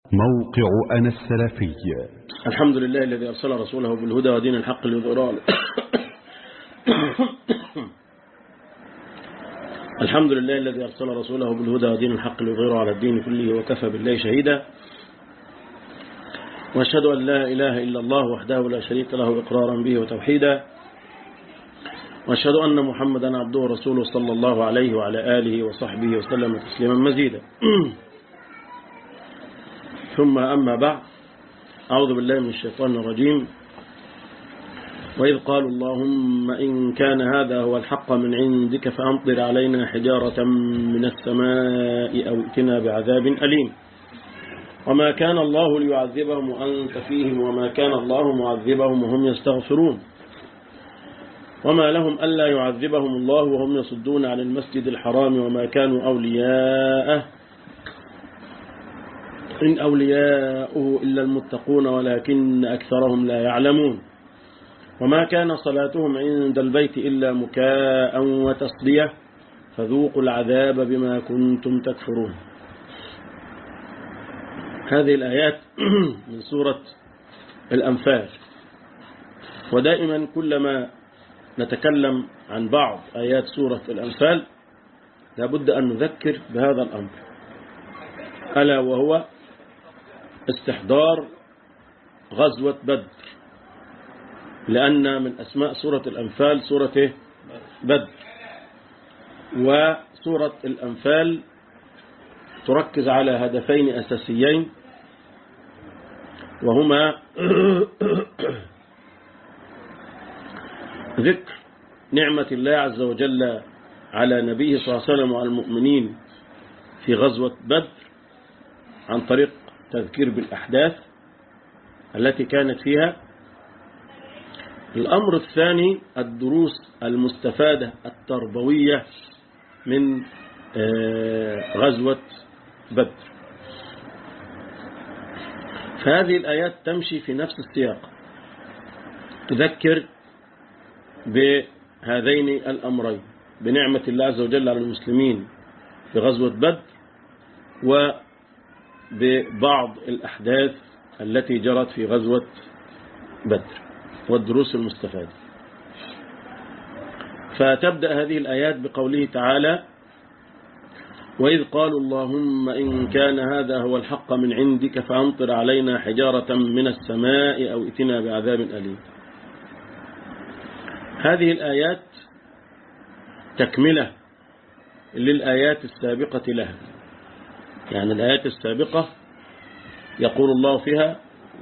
موقع أنا السلفي الحمد لله الذي أرسل رسوله بالهدى ودين الحق ليظهره على الحمد لله الذي أرسل رسوله بالهدى ودين الحق ليظهره على الدين كله وكفى بالله شهيدا وأشهد أن لا إله إلا الله وحده لا شريك له إقرارا به وتوحيدا وأشهد أن محمدا عبده ورسوله صلى الله عليه وعلى آله وصحبه وسلم تسليما مزيدا ثم أما بعد أعوذ بالله من الشيطان الرجيم وإذ قالوا اللهم إن كان هذا هو الحق من عندك فأمطر علينا حجارة من السماء أو ائتنا بعذاب أليم وما كان الله ليعذبهم وأنت فيهم وما كان الله معذبهم وهم يستغفرون وما لهم ألا يعذبهم الله وهم يصدون عن المسجد الحرام وما كانوا أولياءه إن أولياؤه إلا المتقون ولكن أكثرهم لا يعلمون وما كان صلاتهم عند البيت إلا مكاء وتصدية فذوقوا العذاب بما كنتم تكفرون هذه الآيات من سورة الأنفال ودائما كلما نتكلم عن بعض آيات سورة الأنفال لابد أن نذكر بهذا الأمر ألا وهو استحضار غزوة بدر لأن من أسماء سورة الأنفال سورة بدر وسورة الأنفال تركز على هدفين أساسيين وهما ذكر نعمة الله عز وجل على نبيه صلى الله عليه وسلم وعلى المؤمنين في غزوة بدر عن طريق تذكير بالأحداث التي كانت فيها الأمر الثاني الدروس المستفادة التربوية من غزوة بدر فهذه الآيات تمشي في نفس السياق تذكر بهذين الأمرين بنعمة الله عز وجل على المسلمين في غزوة بدر وببعض الأحداث التي جرت في غزوة بدر والدروس المستفادة فتبدأ هذه الآيات بقوله تعالى وإذ قالوا اللهم إن كان هذا هو الحق من عندك فأمطر علينا حجارة من السماء أو ائتنا بعذاب أليم هذه الآيات تكملة للآيات السابقة لها يعني الآيات السابقة يقول الله فيها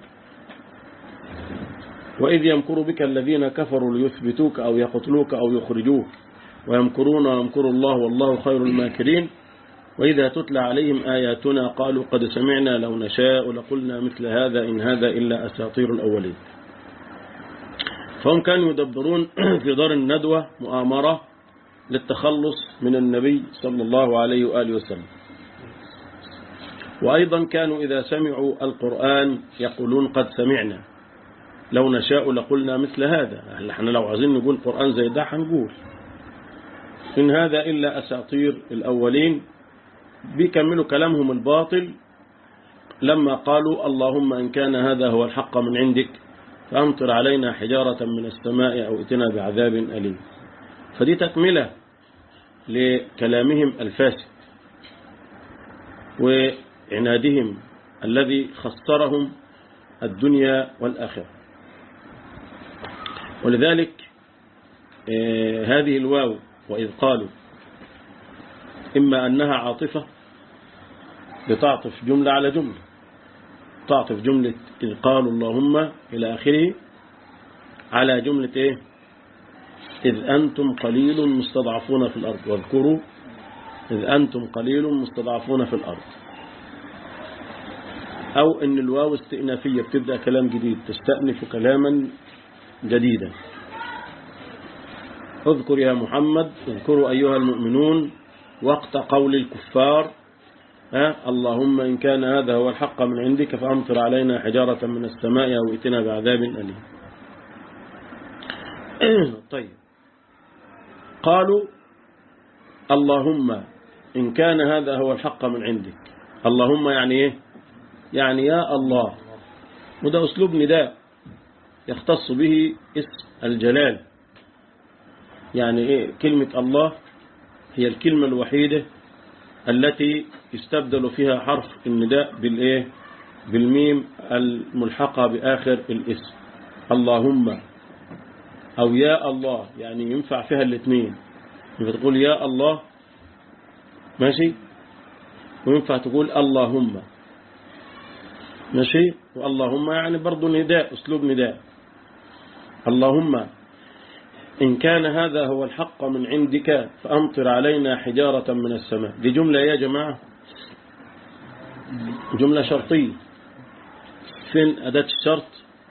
وإذ يمكر بك الذين كفروا ليثبتوك أو يقتلوك أو يخرجوك ويمكرون ويمكر الله والله خير الماكرين وإذا تتلى عليهم آياتنا قالوا قد سمعنا لو نشاء لقلنا مثل هذا إن هذا إلا أساطير الأولين فهم كانوا يدبرون في دار الندوة مؤامرة للتخلص من النبي صلى الله عليه وآله وسلم وأيضا كانوا إذا سمعوا القرآن يقولون قد سمعنا لو نشاء لقلنا مثل هذا احنا لو عايزين نقول قرآن زي ده هنقول إن هذا إلا أساطير الأولين بيكملوا كلامهم الباطل لما قالوا اللهم إن كان هذا هو الحق من عندك فأمطر علينا حجارة من السماء أو ائتنا بعذاب أليم فدي تكملة لكلامهم الفاسد وعنادهم الذي خسرهم الدنيا والآخرة ولذلك هذه الواو وإذ قالوا إما أنها عاطفة بتعطف جملة على جملة تعطف جملة إذ قالوا اللهم إلى آخره على جملة إيه إذ أنتم قليل مستضعفون في الأرض واذكروا إذ أنتم قليل مستضعفون في الأرض أو أن الواو استئنافية بتبدأ كلام جديد تستأنف كلاما جديدا اذكر يا محمد اذكروا أيها المؤمنون وقت قول الكفار ها اللهم إن كان هذا هو الحق من عندك فأمطر علينا حجارة من السماء أو ائتنا بعذاب أليم طيب قالوا اللهم إن كان هذا هو الحق من عندك اللهم يعني إيه يعني يا الله وده أسلوب نداء يختص به اسم الجلال يعني إيه كلمة الله هي الكلمة الوحيدة التي يستبدل فيها حرف النداء بالإيه بالميم الملحقة بآخر الاسم اللهم أو يا الله يعني ينفع فيها الاثنين ينفع تقول يا الله ماشي وينفع تقول اللهم ماشي واللهم يعني برضو نداء أسلوب نداء اللهم إن كان هذا هو الحق من عندك فأمطر علينا حجارة من السماء دي جملة يا جماعة جملة شرطية فين أداة الشرط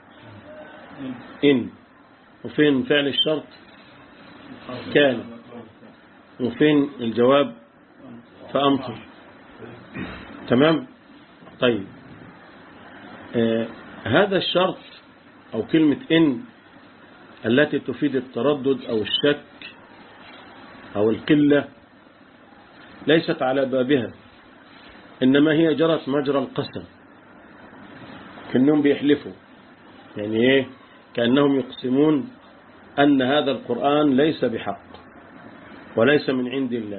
إن وفين فعل الشرط كان وفين الجواب فأمطر تمام طيب آه هذا الشرط أو كلمة إن التي تفيد التردد أو الشك أو القلة ليست على بابها إنما هي جرت مجرى القسم كأنهم بيحلفوا يعني إيه كأنهم يقسمون أن هذا القرآن ليس بحق وليس من عند الله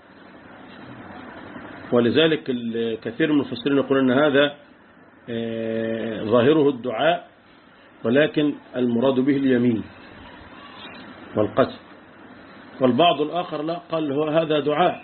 ولذلك كثير من المفسرين يقولون أن هذا ظاهره الدعاء ولكن المراد به اليمين والقسم والبعض الآخر لا قال هو هذا دعاء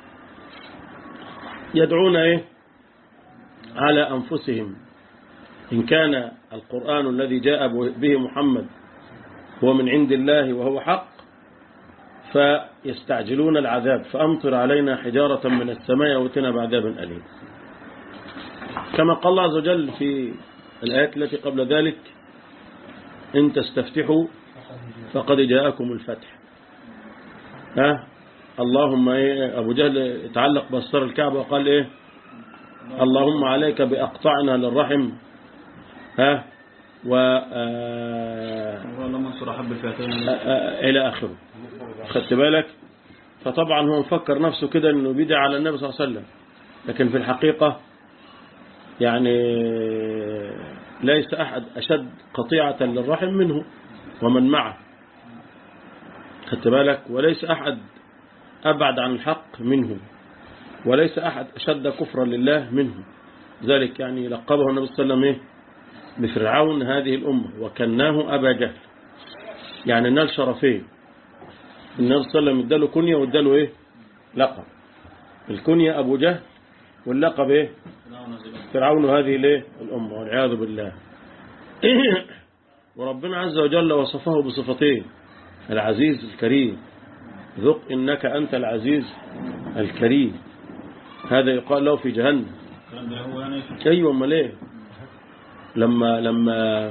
يدعون إيه على أنفسهم إن كان القرآن الذي جاء به محمد هو من عند الله وهو حق فيستعجلون العذاب فأمطر علينا حجارة من السماء وتنا بعذاب أليم كما قال الله عز وجل في الآيات التي قبل ذلك إن تستفتحوا فقد جاءكم الفتح ها اللهم إيه أبو جهل اتعلق بأسطر الكعبة وقال إيه اللهم عليك بأقطعنا للرحم ها و اللهم انصر حب الفاتحين إلى آخره خدت بالك فطبعا هو مفكر نفسه كده انه بيدعي على النبي صلى الله عليه وسلم لكن في الحقيقة يعني ليس أحد أشد قطيعة للرحم منه ومن معه خدت بالك وليس أحد أبعد عن الحق منه وليس أحد أشد كفرا لله منه ذلك يعني لقبه النبي صلى الله عليه وسلم إيه بفرعون هذه الأمة وكناه أبا جهل يعني نال شرفين النبي صلى الله عليه وسلم اداله كنية واداله إيه لقب الكنية أبو جهل واللقب إيه فرعون هذه الايه الأمة والعياذ بالله وربنا عز وجل وصفه بصفتين العزيز الكريم ذق إنك أنت العزيز الكريم هذا يقال له في جهنم الكلام ده هو يعني أيوة أمال إيه لما لما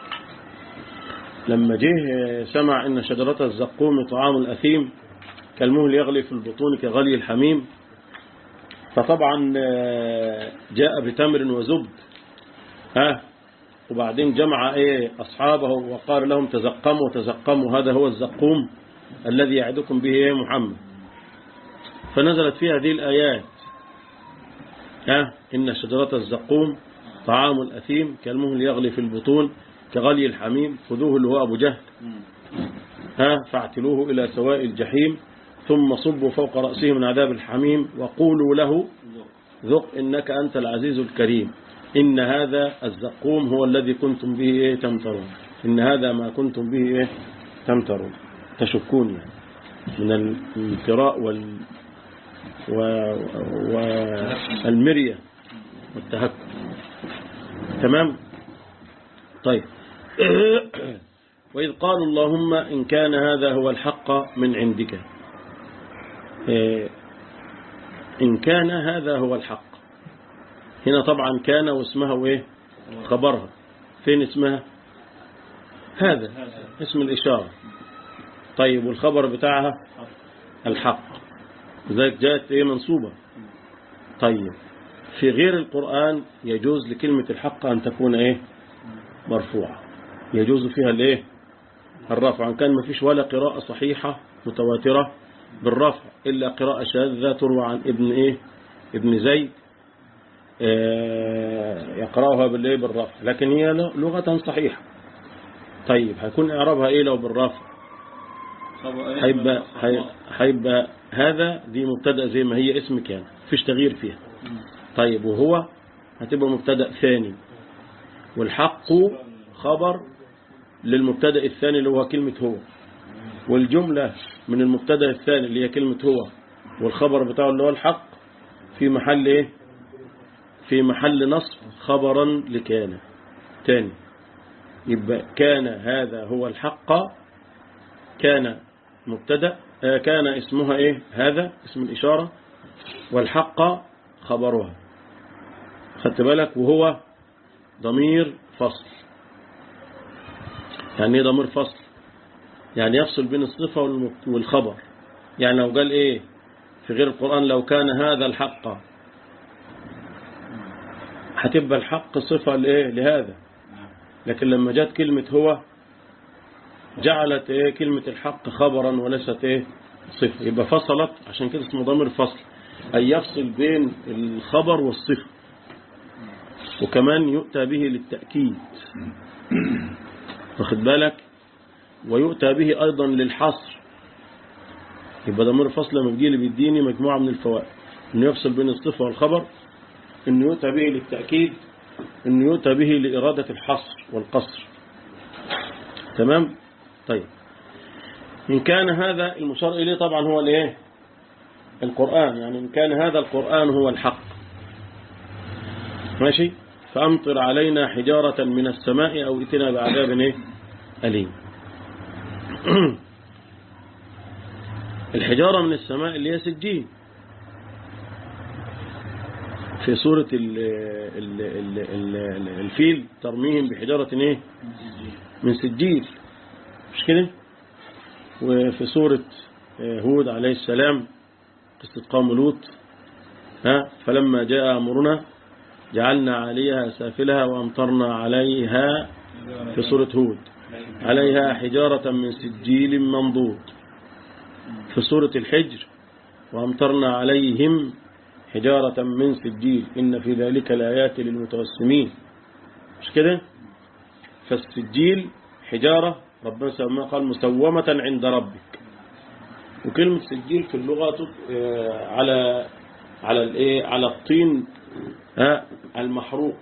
لما جه سمع إن شجرة الزقوم طعام الأثيم كالمهل يغلي في البطون كغلي الحميم فطبعا جاء بتمر وزبد ها وبعدين جمع ايه اصحابه وقال لهم تزقموا تزقموا هذا هو الزقوم الذي يعدكم به ايه محمد فنزلت فيها هذه الايات ها ان شجره الزقوم طعام الاثيم كالمهل يغلي في البطون كغلي الحميم خذوه اللي هو ابو جهل ها فاعتلوه الى سواء الجحيم ثم صبوا فوق رأسه من عذاب الحميم وقولوا له ذق إنك أنت العزيز الكريم إن هذا الزقوم هو الذي كنتم به إيه تمترون إن هذا ما كنتم به إيه تمترون تشكون يعني من الامتراء وال و... والمرية والتهكم تمام طيب وإذ قالوا اللهم إن كان هذا هو الحق من عندك إن كان هذا هو الحق هنا طبعا كان واسمها وإيه خبرها فين اسمها هذا اسم الإشارة طيب والخبر بتاعها الحق لذلك جاءت إيه منصوبة طيب في غير القرآن يجوز لكلمة الحق أن تكون إيه مرفوعة يجوز فيها الإيه الرفع إن كان ما فيش ولا قراءة صحيحة متواترة بالرفع إلا قراءة شاذة تروى عن ابن إيه ابن زيد آه، يقرأها بالإيه بالرفع لكن هي لغة صحيحة طيب هيكون إعرابها إيه لو بالرفع خبر- هيبقى هي- هيبقى هذا دي مبتدأ زي ما هي اسم كان مفيش تغيير فيها طيب وهو هتبقى مبتدأ ثاني والحق خبر للمبتدأ الثاني اللي هو كلمة هو والجملة من المبتدأ الثاني اللي هي كلمة هو والخبر بتاعه اللي هو الحق في محل ايه في محل نصب خبرا لكان تاني يبقى كان هذا هو الحق كان مبتدا آه، كان اسمها ايه هذا اسم الإشارة والحق خبرها خدت بالك وهو ضمير فصل يعني ايه ضمير فصل يعني يفصل بين الصفة والمب- والخبر يعني لو قال ايه في غير القرآن لو كان هذا الحق هتبقى الحق صفة لإيه لهذا لكن لما جت كلمة هو جعلت إيه كلمة الحق خبرا وليست إيه صفة يبقى فصلت عشان كده اسمه ضمير فصل أي يفصل بين الخبر والصفة وكمان يؤتى به للتأكيد واخد بالك ويؤتى به أيضا للحصر يبقى ضمير الفصل لما بيجي لي بيديني مجموعة من الفوائد انه يفصل بين الصفة والخبر انه يؤتى به للتأكيد انه يؤتى به لإرادة الحصر والقصر تمام طيب إن كان هذا المشار إليه طبعا هو الايه القرآن يعني إن كان هذا القرآن هو الحق ماشي فأمطر علينا حجارة من السماء أو ائتنا بعذاب إيه أليم الحجارة من السماء اللي هي سجين في سورة ال ال ال ال الفيل ترميهم بحجارة ايه من سجيل مش كده وفي سورة هود عليه السلام قصة قوم لوط ها فلما جاء أمرنا جعلنا عليها سافلها وأمطرنا عليها في سورة هود عليها حجارة من سجيل منضود في سورة الحجر وأمطرنا عليهم حجارة من سجيل إن في ذلك الآيات للمتوسمين مش كده فالسجيل حجارة ربنا سماها قال مسومة عند ربك وكلمة سجيل في اللغة على على الايه على الطين ها المحروق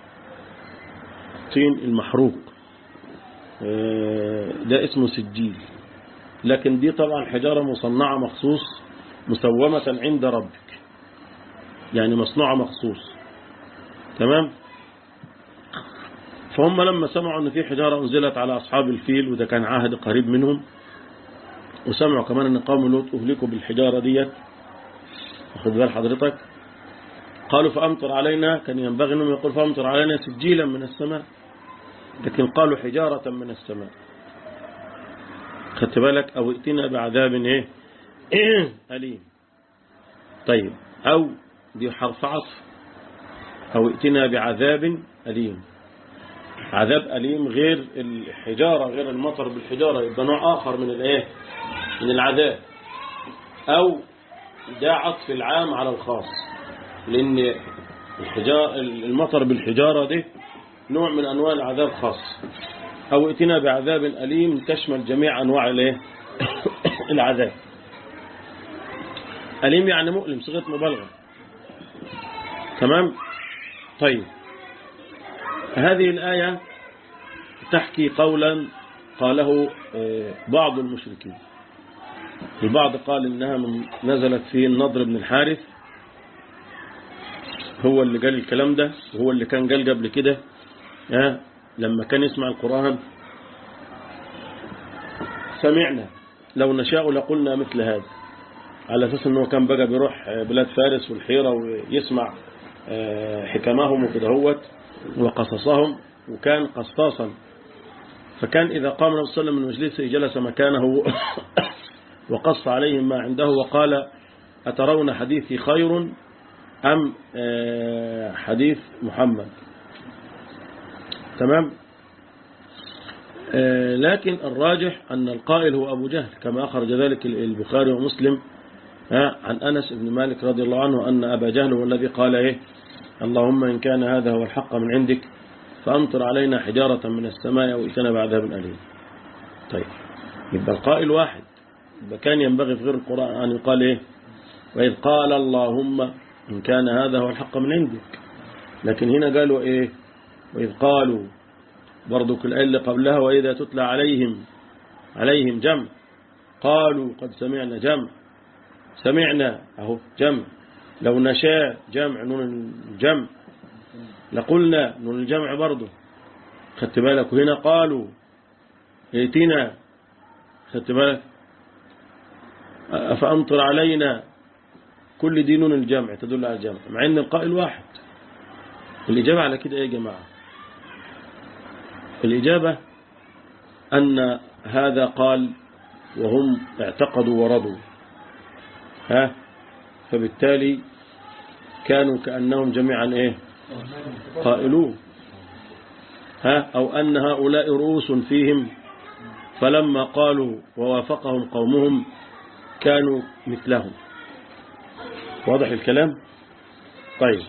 الطين المحروق ده اسمه سجيل لكن دي طبعا حجارة مصنعة مخصوص مسومة عند ربك يعني مصنوعة مخصوص تمام فهم لما سمعوا ان في حجارة انزلت على اصحاب الفيل وده كان عهد قريب منهم وسمعوا كمان ان قوم لوط اهلكوا بالحجارة ديت واخد بال حضرتك قالوا فامطر علينا كان ينبغي انهم يقول فامطر علينا سجيلا من السماء لكن قالوا حجارة من السماء خدت بالك او ائتنا بعذاب ايه أليم طيب او دي حرف عطف او ائتنا بعذاب أليم عذاب أليم غير الحجارة غير المطر بالحجارة يبقى نوع آخر من الايه من العذاب او ده عطف العام على الخاص لان الحجار المطر بالحجارة دي نوع من انواع العذاب خاص او ائتنا بعذاب أليم تشمل جميع انواع الايه العذاب أليم يعني مؤلم صيغه مبالغه تمام طيب هذه الآية تحكي قولا قاله بعض المشركين البعض قال إنها من نزلت في النضر بن الحارث هو اللي قال الكلام ده وهو اللي كان قال قبل كده لما كان يسمع القرآن سمعنا لو نشاء لقلنا مثل هذا على أساس أنه كان بقى بيروح بلاد فارس والحيرة ويسمع حكمهم وكدهوت وقصصهم وكان قصاصا فكان إذا قام النبي صلى الله عليه وسلم من مجلسه جلس مكانه وقص عليهم ما عنده وقال أترون حديثي خير أم حديث محمد تمام لكن الراجح أن القائل هو أبو جهل كما أخرج ذلك البخاري ومسلم عن أنس بن مالك رضي الله عنه أن أبا جهل هو الذي قال إيه اللهم إن كان هذا هو الحق من عندك فأمطر علينا حجارة من السماء وإتنا بعذاب أليم طيب يبقى القائل واحد يبقى كان ينبغي في غير القرآن أن يقال إيه وإذ قال اللهم إن كان هذا هو الحق من عندك لكن هنا قالوا إيه وإذ قالوا برضو كل اللي قبلها وإذا تتلى عليهم عليهم جمع قالوا قد سمعنا جمع سمعنا أهو جمع لو نشاء جمع نون الجمع لقلنا نون الجمع برضه خدت بالك وهنا قالوا ائتنا خدت بالك أفأمطر علينا كل دي نون الجمع تدل على الجمع مع ان القائل واحد الإجابة على كده ايه يا جماعة الإجابة أن هذا قال وهم اعتقدوا ورضوا ها فبالتالي كانوا كأنهم جميعا ايه قائلون ها أو أن هؤلاء رؤوس فيهم فلما قالوا ووافقهم قومهم كانوا مثلهم واضح الكلام طيب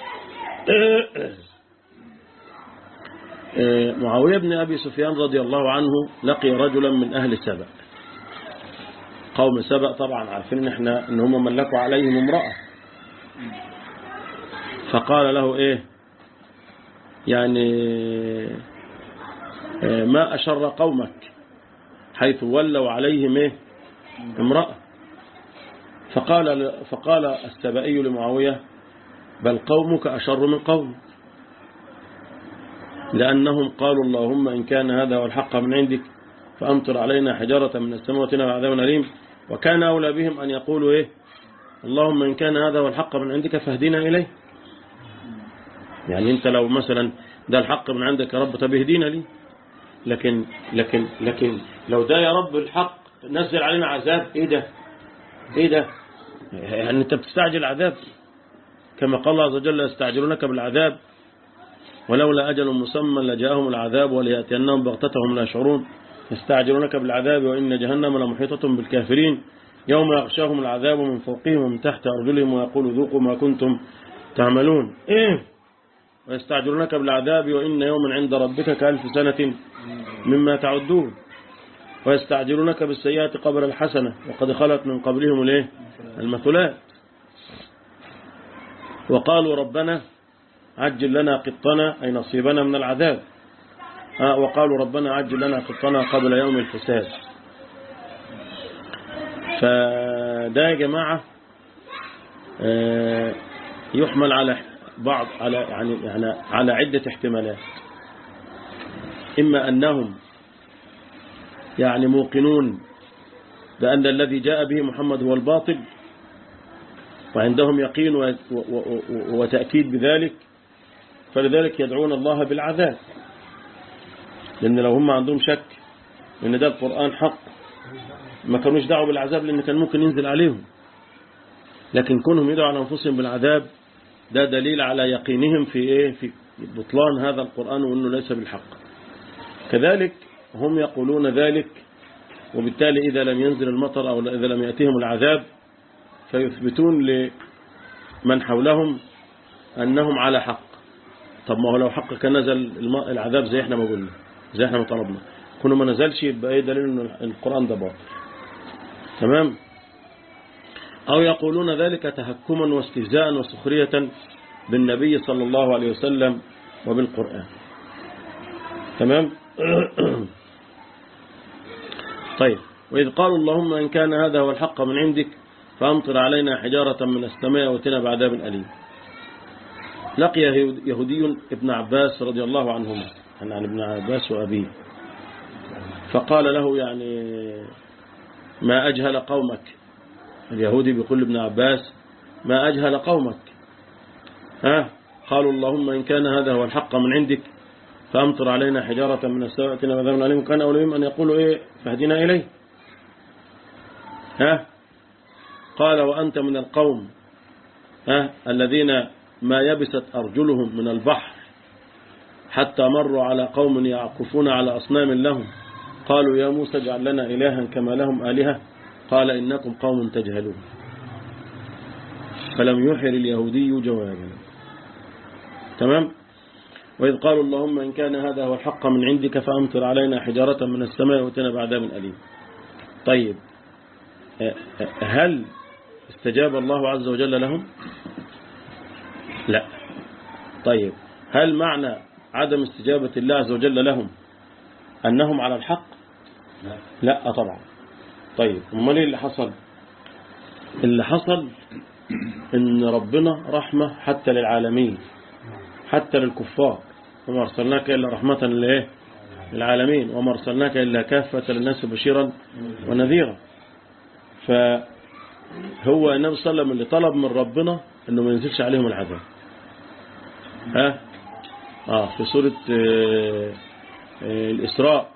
معاوية بن أبي سفيان رضي الله عنه لقي رجلا من أهل سبأ قوم سبأ طبعا عارفين ان احنا ان هم ملكوا عليهم امرأة فقال له ايه يعني ما أشر قومك حيث ولوا عليهم ايه امرأة فقال فقال السبائي لمعاوية بل قومك أشر من قوم لأنهم قالوا اللهم إن كان هذا هو الحق من عندك فأمطر علينا حجارة من السماء وتنا بعذاب أليم وكان أولى بهم أن يقولوا إيه اللهم إن كان هذا هو الحق من عندك فاهدنا إليه يعني أنت لو مثلا ده الحق من عندك يا رب طب اهدينا ليه لكن لكن لكن لو ده يا رب الحق نزل علينا عذاب ايه ده ايه ده يعني انت بتستعجل عذاب كما قال الله عز وجل يستعجلونك بالعذاب ولولا أجل مسمى لجاءهم العذاب وليأتينهم بغتتهم لا يشعرون يستعجلونك بالعذاب وإن جهنم لمحيطة بالكافرين يوم يغشاهم العذاب من فوقهم ومن تحت أرجلهم ويقول ذوقوا ما كنتم تعملون إيه ويستعجلونك بالعذاب وإن يوما عند ربك كألف سنة مما تعدون ويستعجلونك بالسيئات قبل الحسنة وقد خلت من قبلهم الايه المثلات وقالوا ربنا عجل لنا قطنا أي نصيبنا من العذاب آه وقالوا ربنا عجل لنا قطنا قبل يوم الحساب فده يا جماعة آه يحمل على بعض على يعني يعني على عدة احتمالات إما أنهم يعني موقنون بأن الذي جاء به محمد هو الباطل وعندهم يقين وتأكيد بذلك فلذلك يدعون الله بالعذاب لأن لو هم عندهم شك أن ده القرآن حق ما كانوش دعوا بالعذاب لأن كان ممكن ينزل عليهم لكن كونهم يدعوا على أنفسهم بالعذاب ده دليل على يقينهم في إيه في بطلان هذا القرآن وأنه ليس بالحق كذلك هم يقولون ذلك وبالتالي إذا لم ينزل المطر أو إذا لم يأتيهم العذاب فيثبتون لمن حولهم أنهم على حق طب ما هو لو حق كان نزل العذاب زي احنا ما قلنا زي احنا ما طلبنا كنا ما نزلش يبقى ايه دليل ان القرآن ده باطل تمام أو يقولون ذلك تهكما واستهزاء وسخرية بالنبي صلى الله عليه وسلم وبالقرآن تمام طيب وإذ قالوا اللهم إن كان هذا هو الحق من عندك فأمطر علينا حجارة من السماء وتنا بعذاب أليم لقي يهودي ابن عباس رضي الله عنهما عن ابن عباس وأبيه فقال له يعني ما أجهل قومك اليهودي بيقول ابن عباس ما أجهل قومك ها قالوا اللهم إن كان هذا هو الحق من عندك فأمطر علينا حجارة من السماء تنا بعذاب أليم كان أولهم أن يقولوا إيه فاهدنا إليه ها قال وأنت من القوم ها الذين ما يبست أرجلهم من البحر حتى مروا على قوم يعكفون على أصنام لهم قالوا يا موسى اجعل لنا إلها كما لهم آلهة قال إنكم قوم تجهلون فلم يحر اليهودي جوابا تمام وإذ قالوا اللهم إن كان هذا هو الحق من عندك فأمطر علينا حجارة من السماء وتنا بعذاب أليم طيب آه، آه، هل استجاب الله عز وجل لهم لا طيب هل معنى عدم استجابة الله عز وجل لهم أنهم على الحق لا طبعا طيب امال ايه اللي حصل اللي حصل ان ربنا رحمة حتى للعالمين حتى للكفار وما ارسلناك الا رحمة للايه للعالمين وما ارسلناك الا كافة للناس بشيرا ونذيرا فهو النبي صلى الله عليه وسلم اللي طلب من ربنا انه ما ينزلش عليهم العذاب ها اه في سورة آه آه الإسراء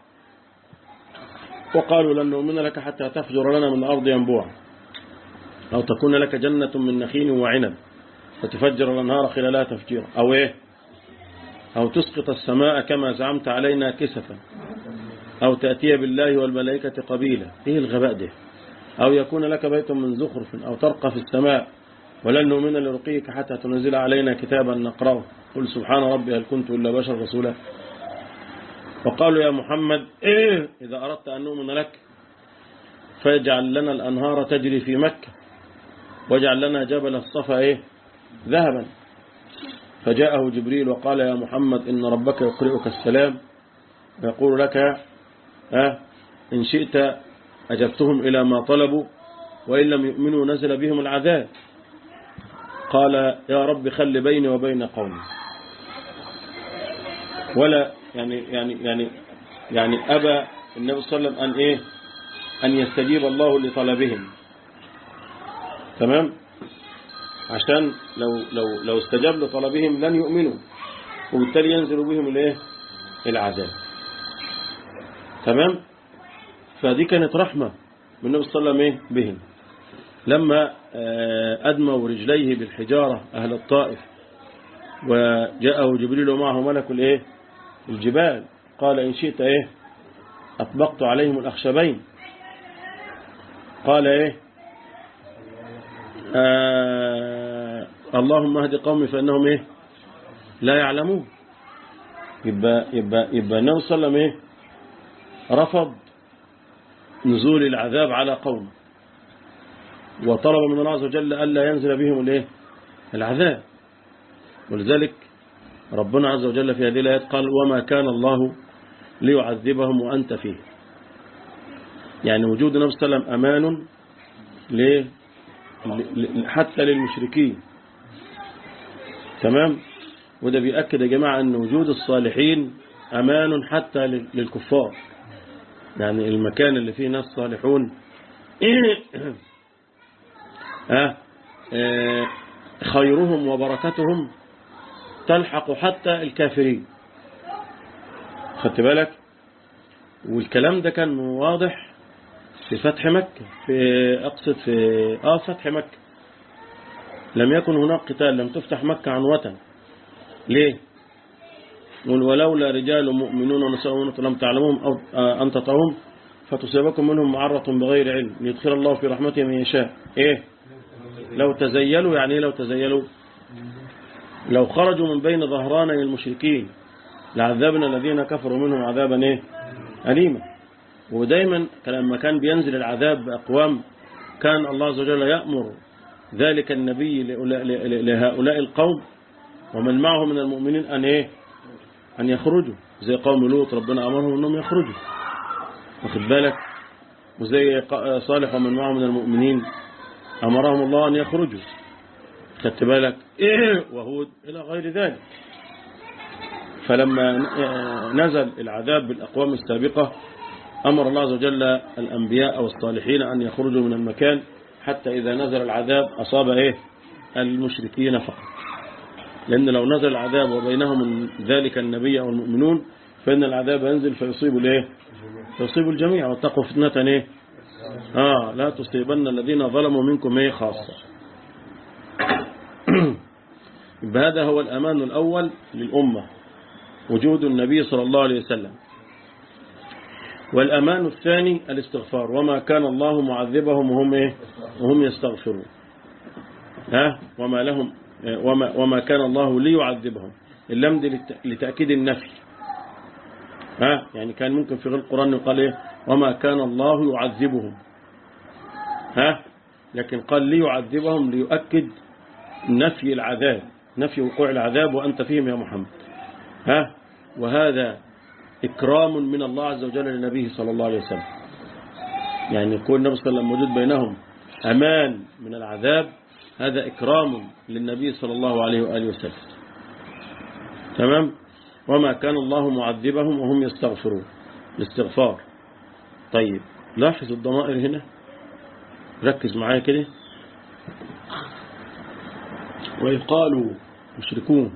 وقالوا لن نؤمن لك حتى تفجر لنا من الأرض ينبوعا أو تكون لك جنة من نخيل وعنب فتفجر الأنهار خلالها تفجيرا أو إيه أو تسقط السماء كما زعمت علينا كسفا أو تأتي بالله والملائكة قبيلا إيه الغباء ده أو يكون لك بيت من زخرف أو ترقى في السماء ولن نؤمن لرقيك حتى تنزل علينا كتابا نقرأه قل سبحان ربي هل كنت إلا بشر رسولا وقالوا يا محمد إيه إذا أردت أن نؤمن لك فاجعل لنا الأنهار تجري في مكة واجعل لنا جبل الصفا إيه ذهبا فجاءه جبريل وقال يا محمد إن ربك يقرئك السلام ويقول لك أه إن شئت أجبتهم إلى ما طلبوا وإن لم يؤمنوا نزل بهم العذاب قال يا رب خل بيني وبين قومي ولا يعني يعني يعني يعني أبى النبي صلى الله عليه وسلم أن إيه أن يستجيب الله لطلبهم تمام عشان لو لو لو استجاب لطلبهم لن يؤمنوا وبالتالي ينزل بهم الايه العذاب تمام فدي كانت رحمة من النبي صلى الله عليه وسلم بهم لما أدموا رجليه بالحجارة أهل الطائف وجاءه جبريل ومعه ملك الايه الجبال قال إن شئت إيه أطبقت عليهم الأخشبين قال إيه آه اللهم اهد قومي فإنهم إيه لا يعلمون يبقى, يبقى, يبقى النبي صلى الله عليه وسلم إيه رفض نزول العذاب على قوم وطلب من الله عز وجل ألا ينزل بهم الايه العذاب ولذلك ربنا عز وجل في هذه الآيات قال وما كان الله ليعذبهم وأنت فيه يعني وجود النبي صلى الله عليه وسلم أمان ليه حتى للمشركين تمام وده بيأكد يا جماعة أن وجود الصالحين أمان حتى للكفار يعني المكان اللي فيه ناس صالحون خيرهم وبركتهم تلحق حتى الكافرين خدت بالك والكلام ده كان واضح في فتح مكة في أقصد في آه فتح مكة لم يكن هناك قتال لم تفتح مكة عنوة ليه قل ولولا رجال مؤمنون ونساء مؤمنات لم تعلمهم أو أن تطعهم فتصيبكم منهم معرة بغير علم ليدخل الله في رحمته من يشاء إيه لو تزيلوا يعني إيه لو تزيلوا لو خرجوا من بين ظهراني المشركين لعذبنا الذين كفروا منهم عذابا ايه أليما ودايما لما كان بينزل العذاب بأقوام كان الله عز وجل يأمر ذلك النبي لهؤلاء القوم ومن معه من المؤمنين أن إيه أن يخرجوا زي قوم لوط ربنا أمرهم أنهم يخرجوا واخد بالك وزي صالح ومن معه من المؤمنين أمرهم الله أن يخرجوا خدت بالك إيه وهود إلى غير ذلك فلما نزل العذاب بالأقوام السابقة أمر الله عز وجل الأنبياء والصالحين أن يخرجوا من المكان حتى إذا نزل العذاب أصاب إيه المشركين فقط لأن لو نزل العذاب وبينهم ذلك النبي أو المؤمنون فإن العذاب ينزل فيصيب الإيه فيصيب الجميع واتقوا فتنة إيه آه لا تصيبن الذين ظلموا منكم إيه خاصة هذا هو الأمان الأول للأمة وجود النبي صلى الله عليه وسلم والأمان الثاني الاستغفار وما كان الله معذبهم وهم إيه وهم يستغفرون ها وما لهم وما, وما كان الله ليعذبهم اللام دي لت- لتأكيد النفي ها يعني كان ممكن في غير القرآن يقال ايه وما كان الله يعذبهم ها لكن قال ليعذبهم ليؤكد نفي العذاب نفي وقوع العذاب وأنت فيهم يا محمد ها وهذا إكرام من الله عز وجل لنبيه صلى الله عليه وسلم يعني يكون النبي صلى الله عليه وسلم موجود بينهم أمان من العذاب هذا إكرام للنبي صلى الله عليه وآله وسلم تمام وما كان الله معذبهم وهم يستغفرون الاستغفار طيب لاحظ الضمائر هنا ركز معايا كده وإذ قالوا مشركون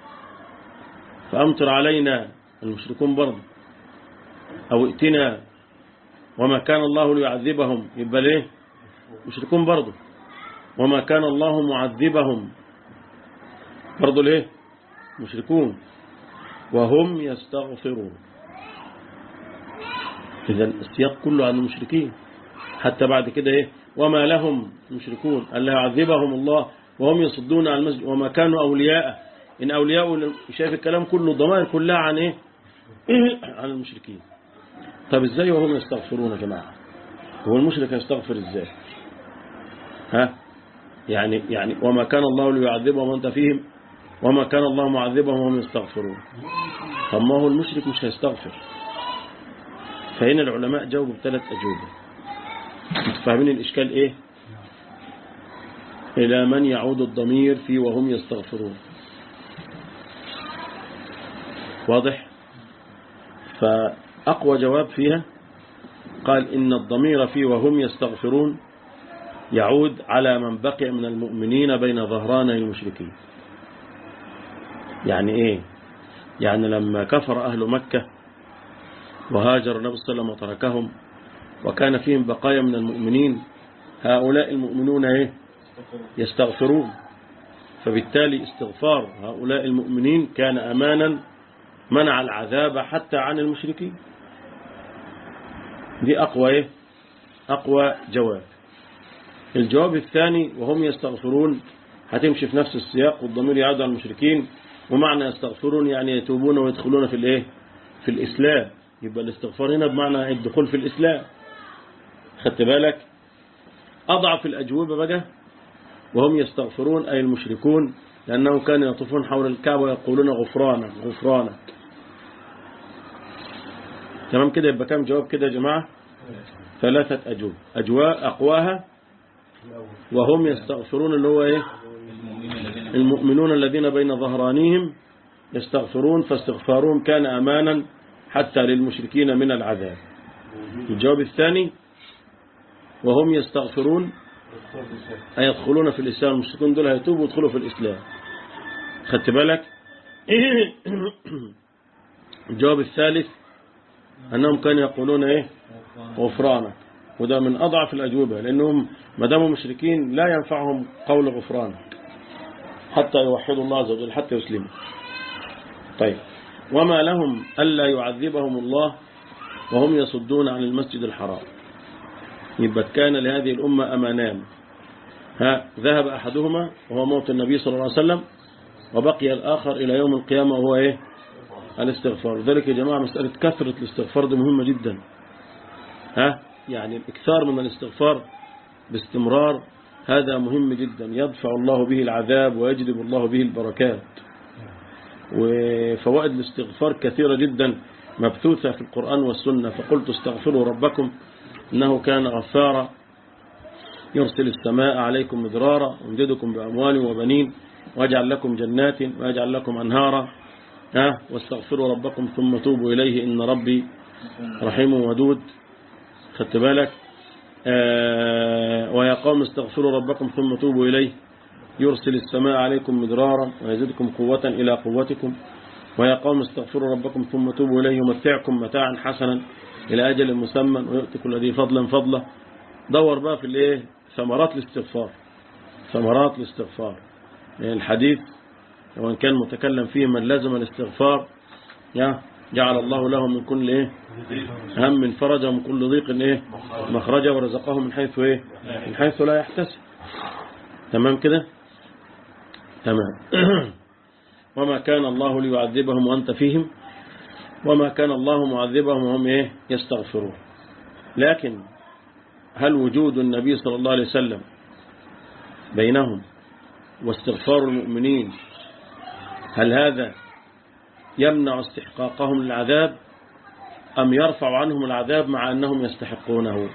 فأمطر علينا المشركون برضه أو ائتنا وما كان الله ليعذبهم يبقى ليه مشركون برضه وما كان الله معذبهم برضه ليه مشركون وهم يستغفرون إذا السياق كله عن المشركين حتى بعد كده إيه وما لهم مشركون ألا يعذبهم الله وهم يصدون عن المسجد وما كانوا أولياء إن أولياء شايف الكلام كله ضمائر كلها عن إيه عن المشركين طب إزاي وهم يستغفرون يا جماعة هو المشرك يستغفر إزاي ها يعني يعني وما كان الله ليعذبهم وأنت فيهم وما كان الله معذبهم وهم يستغفرون طب ما هو المشرك مش هيستغفر فهنا العلماء جاوبوا بثلاث أجوبة انتوا فاهمين الإشكال إيه إلى من يعود الضمير في وهم يستغفرون واضح فأقوى جواب فيها قال إن الضمير في وهم يستغفرون يعود على من بقي من المؤمنين بين ظهراني المشركين يعني إيه يعني لما كفر أهل مكة وهاجر النبي صلى الله عليه وسلم وتركهم وكان فيهم بقايا من المؤمنين هؤلاء المؤمنون إيه يستغفرون فبالتالي استغفار هؤلاء المؤمنين كان أمانا منع العذاب حتى عن المشركين دي أقوى إيه؟ أقوى جواب الجواب الثاني وهم يستغفرون هتمشي في نفس السياق والضمير يعود على المشركين ومعنى يستغفرون يعني يتوبون ويدخلون في الايه في الإسلام يبقى الاستغفار هنا بمعنى الدخول في الإسلام خدت بالك أضعف الأجوبة بقى وهم يستغفرون أي المشركون لأنه كانوا يطوفون حول الكعبة ويقولون غفرانك غفرانك تمام كده يبقى كام جواب كده يا جماعة ثلاثة أجوبة أجواء أقواها وهم يستغفرون اللي هو إيه المؤمنون الذين بين ظهرانيهم يستغفرون فاستغفارهم كان أمانا حتى للمشركين من العذاب الجواب الثاني وهم يستغفرون أي يدخلون في الإسلام المشركون دول هيتوبوا ويدخلوا في الإسلام خدت بالك الجواب الثالث أنهم كانوا يقولون إيه غفرانك وده من أضعف الأجوبة لأنهم ما داموا مشركين لا ينفعهم قول غفرانك حتى يوحدوا الله عز وجل حتى يسلموا طيب وما لهم ألا يعذبهم الله وهم يصدون عن المسجد الحرام يبقى كان لهذه الأمة أمانان ها ذهب أحدهما وهو موت النبي صلى الله عليه وسلم وبقي الآخر إلى يوم القيامة وهو إيه الاستغفار ذلك يا جماعة مسألة كثرة الاستغفار دي مهمة جدا ها يعني الإكثار من الاستغفار باستمرار هذا مهم جدا يدفع الله به العذاب ويجلب الله به البركات وفوائد الاستغفار كثيرة جدا مبثوثة في القرآن والسنة فقلت استغفروا ربكم إنه كان غفارا يرسل السماء عليكم مدرارا ويمددكم بأموال وبنين ويجعل لكم جنات ويجعل لكم أنهارا ها واستغفروا ربكم ثم توبوا إليه إن ربي رحيم ودود خدت بالك آه ويا قوم استغفروا ربكم ثم توبوا إليه يرسل السماء عليكم مدرارا ويزدكم قوة إلى قوتكم ويا قوم استغفروا ربكم ثم توبوا إليه يمتعكم متاعا حسنا إلى أجل مسمى ويؤتي كل ذي فضلا فضله دور بقى في الايه ثمرات الاستغفار ثمرات الاستغفار يعني الحديث وان كان متكلم فيه من لازم الاستغفار يا جعل الله له من كل ايه هم من فرجا ومن كل ضيق ايه مخرجا ورزقه من حيث ايه من حيث لا يحتسب تمام كده تمام وما كان الله ليعذبهم وأنت فيهم وما كان الله معذبهم وهم إيه يستغفرون لكن هل وجود النبي صلى الله عليه وسلم بينهم واستغفار المؤمنين هل هذا يمنع استحقاقهم للعذاب أم يرفع عنهم العذاب مع أنهم يستحقونه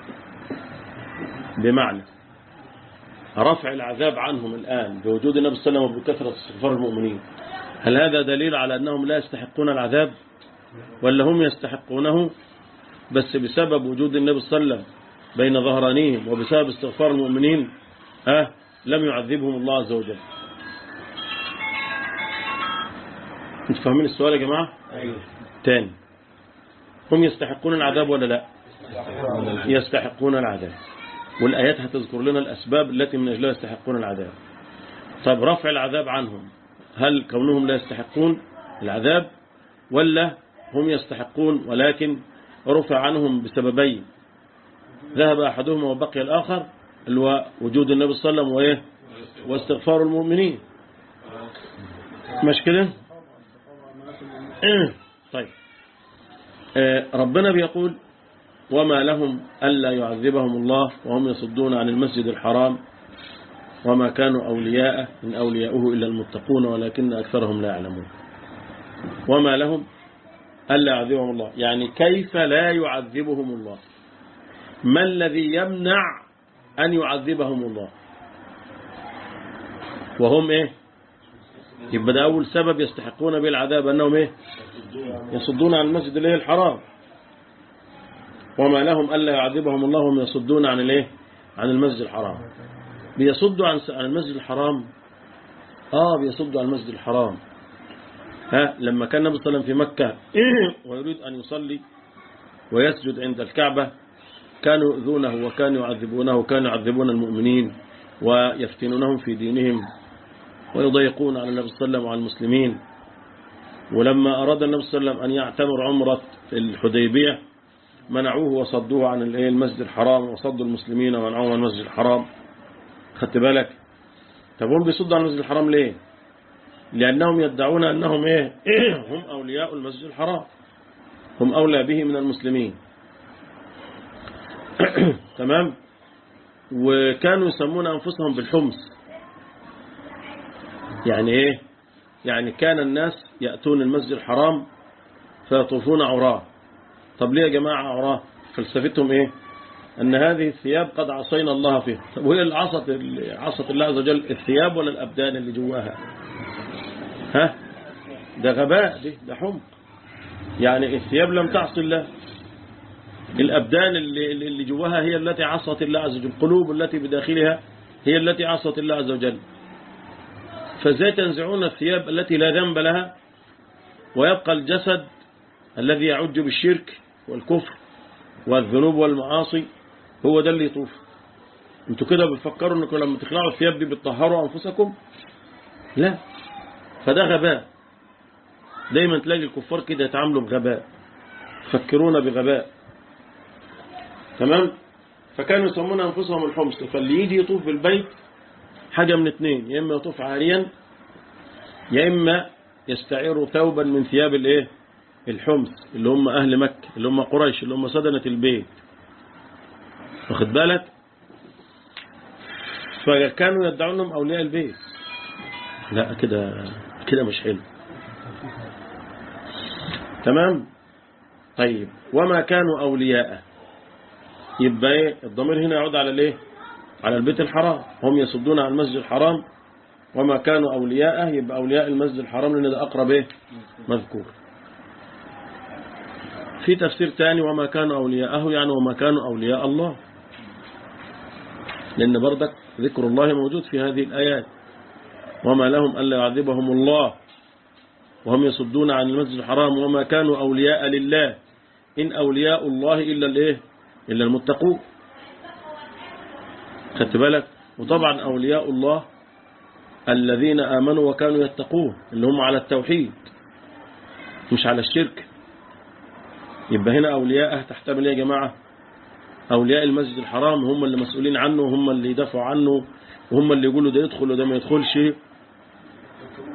بمعنى رفع العذاب عنهم الآن بوجود النبي صلى الله عليه وسلم وبكثرة استغفار المؤمنين هل هذا دليل على أنهم لا يستحقون العذاب ولا هم يستحقونه بس بسبب وجود النبي صلى الله عليه وسلم بين ظهرانيهم وبسبب استغفار المؤمنين ها لم يعذبهم الله عز وجل انتوا فاهمين السؤال يا جماعة تاني هم يستحقون العذاب ولا لا يستحقون العذاب والآيات هتذكر لنا الأسباب التي من أجلها يستحقون العذاب طيب رفع العذاب عنهم هل كونهم لا يستحقون العذاب ولا هم يستحقون ولكن رفع عنهم بسببين ذهب أحدهما وبقي الآخر اللي هو وجود النبي صلى الله عليه وسلم وإيه واستغفار المؤمنين مش كده طيب آه، ربنا بيقول وما لهم ألا يعذبهم الله وهم يصدون عن المسجد الحرام وما كانوا أولياء من أولياؤه إلا المتقون ولكن أكثرهم لا يعلمون وما لهم ألا يعذبهم الله يعني كيف لا يعذبهم الله ما الذي يمنع أن يعذبهم الله وهم إيه يبقى ده أول سبب يستحقون به العذاب أنهم إيه يصدون عن المسجد الايه الحرام وما لهم ألا يعذبهم الله وهم يصدون عن الايه عن المسجد الحرام بيصدوا عن عن المسجد الحرام اه بيصدوا عن المسجد الحرام ها لما كان النبي صلى الله عليه وسلم في مكة ويريد أن يصلي ويسجد عند الكعبة كانوا يؤذونه وكانوا يعذبونه وكانوا يعذبون المؤمنين ويفتنونهم في دينهم ويضيقون على النبي صلى الله عليه وسلم وعلى المسلمين ولما أراد النبي صلى الله عليه وسلم أن يعتمر عمرة الحديبية منعوه وصدوه عن الإيه المسجد الحرام وصدوا المسلمين ومنعوهم عن المسجد الحرام خدت بالك طب هم بيصدوا عن المسجد الحرام ليه لأنهم يدعون أنهم إيه هم أولياء المسجد الحرام هم أولى به من المسلمين تمام وكانوا يسمون أنفسهم بالحمص يعني إيه يعني كان الناس يأتون المسجد الحرام فيطوفون عراه طب ليه يا جماعة عراه فلسفتهم إيه أن هذه الثياب قد عصينا الله فيها طب وهي اللي عصت عصت الله عز وجل الثياب ولا الأبدان اللي جواها ها ده غباء ده, ده حمق يعني الثياب لم تعصي الله الأبدان اللي, اللي جواها هي التي عصت الله عز وجل القلوب التي بداخلها هي التي عصت الله عز وجل فازاي تنزعون الثياب التي لا ذنب لها ويبقى الجسد الذي يعج بالشرك والكفر والذنوب والمعاصي هو ده اللي يطوف انتوا كده بتفكروا انكم لما تخلعوا الثياب دي بتطهروا انفسكم لا فده غباء دايما تلاقي الكفار كده يتعاملوا بغباء يفكرون بغباء تمام فكانوا يسمون انفسهم الحمص فاللي يجي يطوف بالبيت حاجة من اثنين يا إما يطوف عاريا يا إما يستعير ثوبا من ثياب الايه الحمص اللي هم أهل مكة اللي هم قريش اللي هم سدنة البيت واخد بالك فكانوا يدعونهم أولياء البيت لا كده كده مش حلو تمام طيب وما كانوا أولياء يبقى ايه الضمير هنا يعود على الايه على البيت الحرام هم يصدون عن المسجد الحرام وما كانوا أولياءه يبقى أولياء المسجد الحرام لأن ده أقرب إيه مذكور في تفسير تاني وما كانوا أولياءه يعني وما كانوا أولياء الله لأن بردك ذكر الله موجود في هذه الآيات وما لهم ألا يعذبهم الله وهم يصدون عن المسجد الحرام وما كانوا أولياء لله إن أولياء الله إلا الإيه إلا المتقون خدت بالك وطبعا أولياء الله الذين آمنوا وكانوا يتقون اللي هم على التوحيد مش على الشرك يبقى هنا أولياءه تحتمل يا جماعة أولياء المسجد الحرام هم اللي مسؤولين عنه وهم اللي يدافعوا عنه وهم اللي يقولوا ده يدخل وده ما يدخلش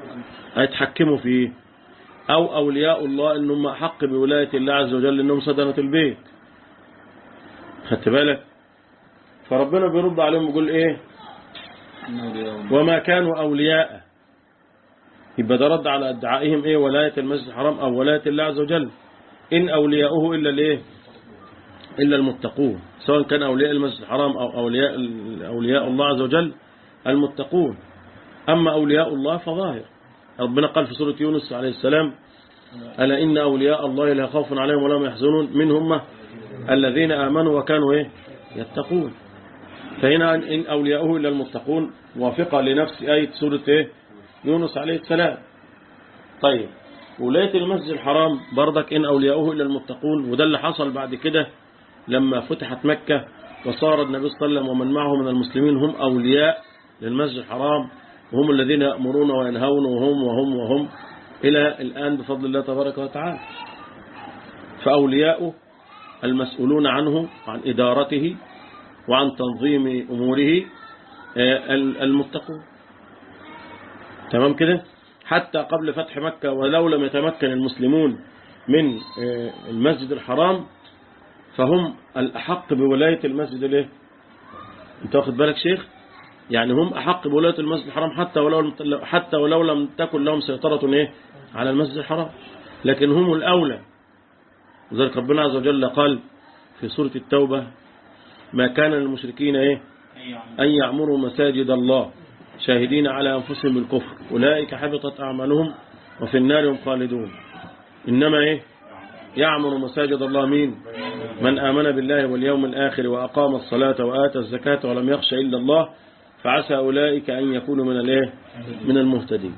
هيتحكموا فيه أو أولياء الله إنهم أحق بولاية الله عز وجل إنهم صدنة البيت خدت بالك فربنا بيرد عليهم ويقول إيه إنه ليوم وما كانوا أولياء يبقى ده رد على ادعائهم إيه ولاية المسجد الحرام أو ولاية الله عز وجل إن أولياؤه إلا الإيه إلا المتقون سواء كان أولياء المسجد الحرام أو أولياء أولياء الله عز وجل المتقون أما أولياء الله فظاهر ربنا قال في سورة يونس عليه السلام ألا إن أولياء الله لا خوف عليهم ولا هم يحزنون منهم الذين آمنوا وكانوا إيه يتقون فهنا إن أولياؤه إلا المتقون موافقة لنفس آية سورة إيه يونس عليه السلام طيب ولاية المسجد الحرام برضك إن أولياؤه إلا المتقون وده اللي حصل بعد كده لما فتحت مكة وصار النبي صلى الله عليه وسلم ومن معه من المسلمين هم أولياء للمسجد الحرام وهم الذين يأمرون وينهون وهم وهم وهم إلى الآن بفضل الله تبارك وتعالى فأولياؤه المسؤولون عنه عن إدارته وعن تنظيم أموره آه، المتقون تمام كده حتى قبل فتح مكة ولو لم يتمكن المسلمون من آه، المسجد الحرام فهم الأحق بولاية المسجد الايه انت واخد بالك شيخ يعني هم أحق بولاية المسجد الحرام حتى ولو حتى ولو لم تكن لهم سيطرة ايه على المسجد الحرام لكن هم الأولى وذلك ربنا عز وجل قال في سورة التوبة ما كان للمشركين ايه أن يعمروا مساجد الله شاهدين على أنفسهم بالكفر أولئك حبطت أعمالهم وفي النار هم خالدون إنما إيه يعمر مساجد الله مين من آمن بالله واليوم الآخر وأقام الصلاة وآتى الزكاة ولم يخش إلا الله فعسى أولئك أن يكونوا من الإيه من المهتدين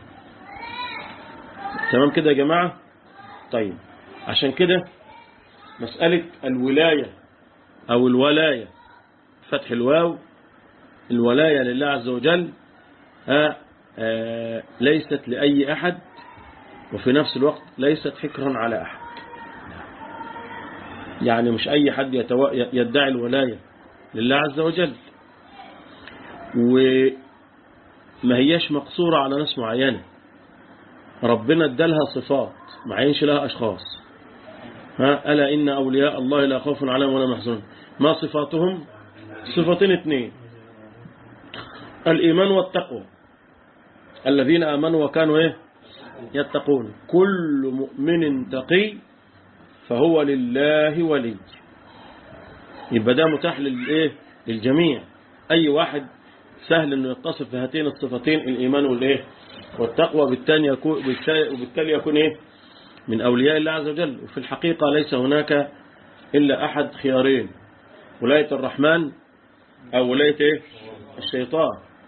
تمام كده يا جماعة طيب عشان كده مسألة الولاية أو الولاية فتح الواو الولاية لله عز وجل ها آه ليست لأي أحد وفي نفس الوقت ليست حكرا على أحد يعني مش أي حد يتو... يدعي الولاية لله عز وجل وما هياش مقصورة على ناس معينة ربنا ادالها صفات ما عينش لها أشخاص ها ألا إن أولياء الله لا خوف عليهم ولا محزون ما صفاتهم صفتين اثنين الإيمان والتقوى الذين آمنوا وكانوا إيه يتقون كل مؤمن تقي فهو لله ولي يبقى ده متاح للإيه للجميع أي واحد سهل أنه يتصف بهاتين الصفتين الإيمان والإيه والتقوى بالتالي يكون وبالتالي يكون إيه من أولياء الله عز وجل وفي الحقيقة ليس هناك إلا أحد خيارين ولاية الرحمن أو ولاية إيه الشيطان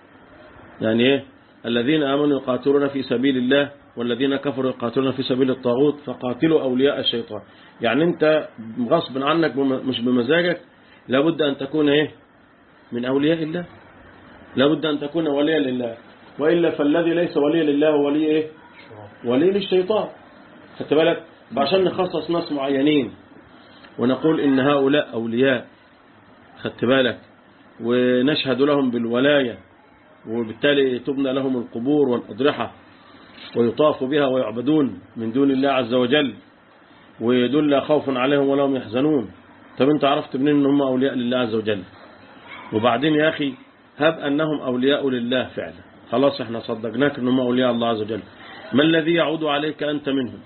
يعني إيه الذين آمنوا يقاتلون في سبيل الله والذين كفروا يقاتلون في سبيل الطاغوت فقاتلوا أولياء الشيطان يعني أنت غصب عنك مش بمزاجك لابد أن تكون إيه من أولياء الله لابد أن تكون وليا لله وإلا فالذي ليس وليا لله هو ولي إيه ولي للشيطان خدت بالك عشان نخصص ناس معينين ونقول إن هؤلاء أولياء خدت بالك ونشهد لهم بالولاية وبالتالي تبنى لهم القبور والأضرحة ويطاف بها ويعبدون من دون الله عز وجل ويدل لا خوف عليهم ولا هم يحزنون طب انت عرفت منين ان هم اولياء لله عز وجل وبعدين يا اخي هب انهم اولياء لله فعلا خلاص احنا صدقناك ان هم اولياء الله عز وجل ما الذي يعود عليك انت منهم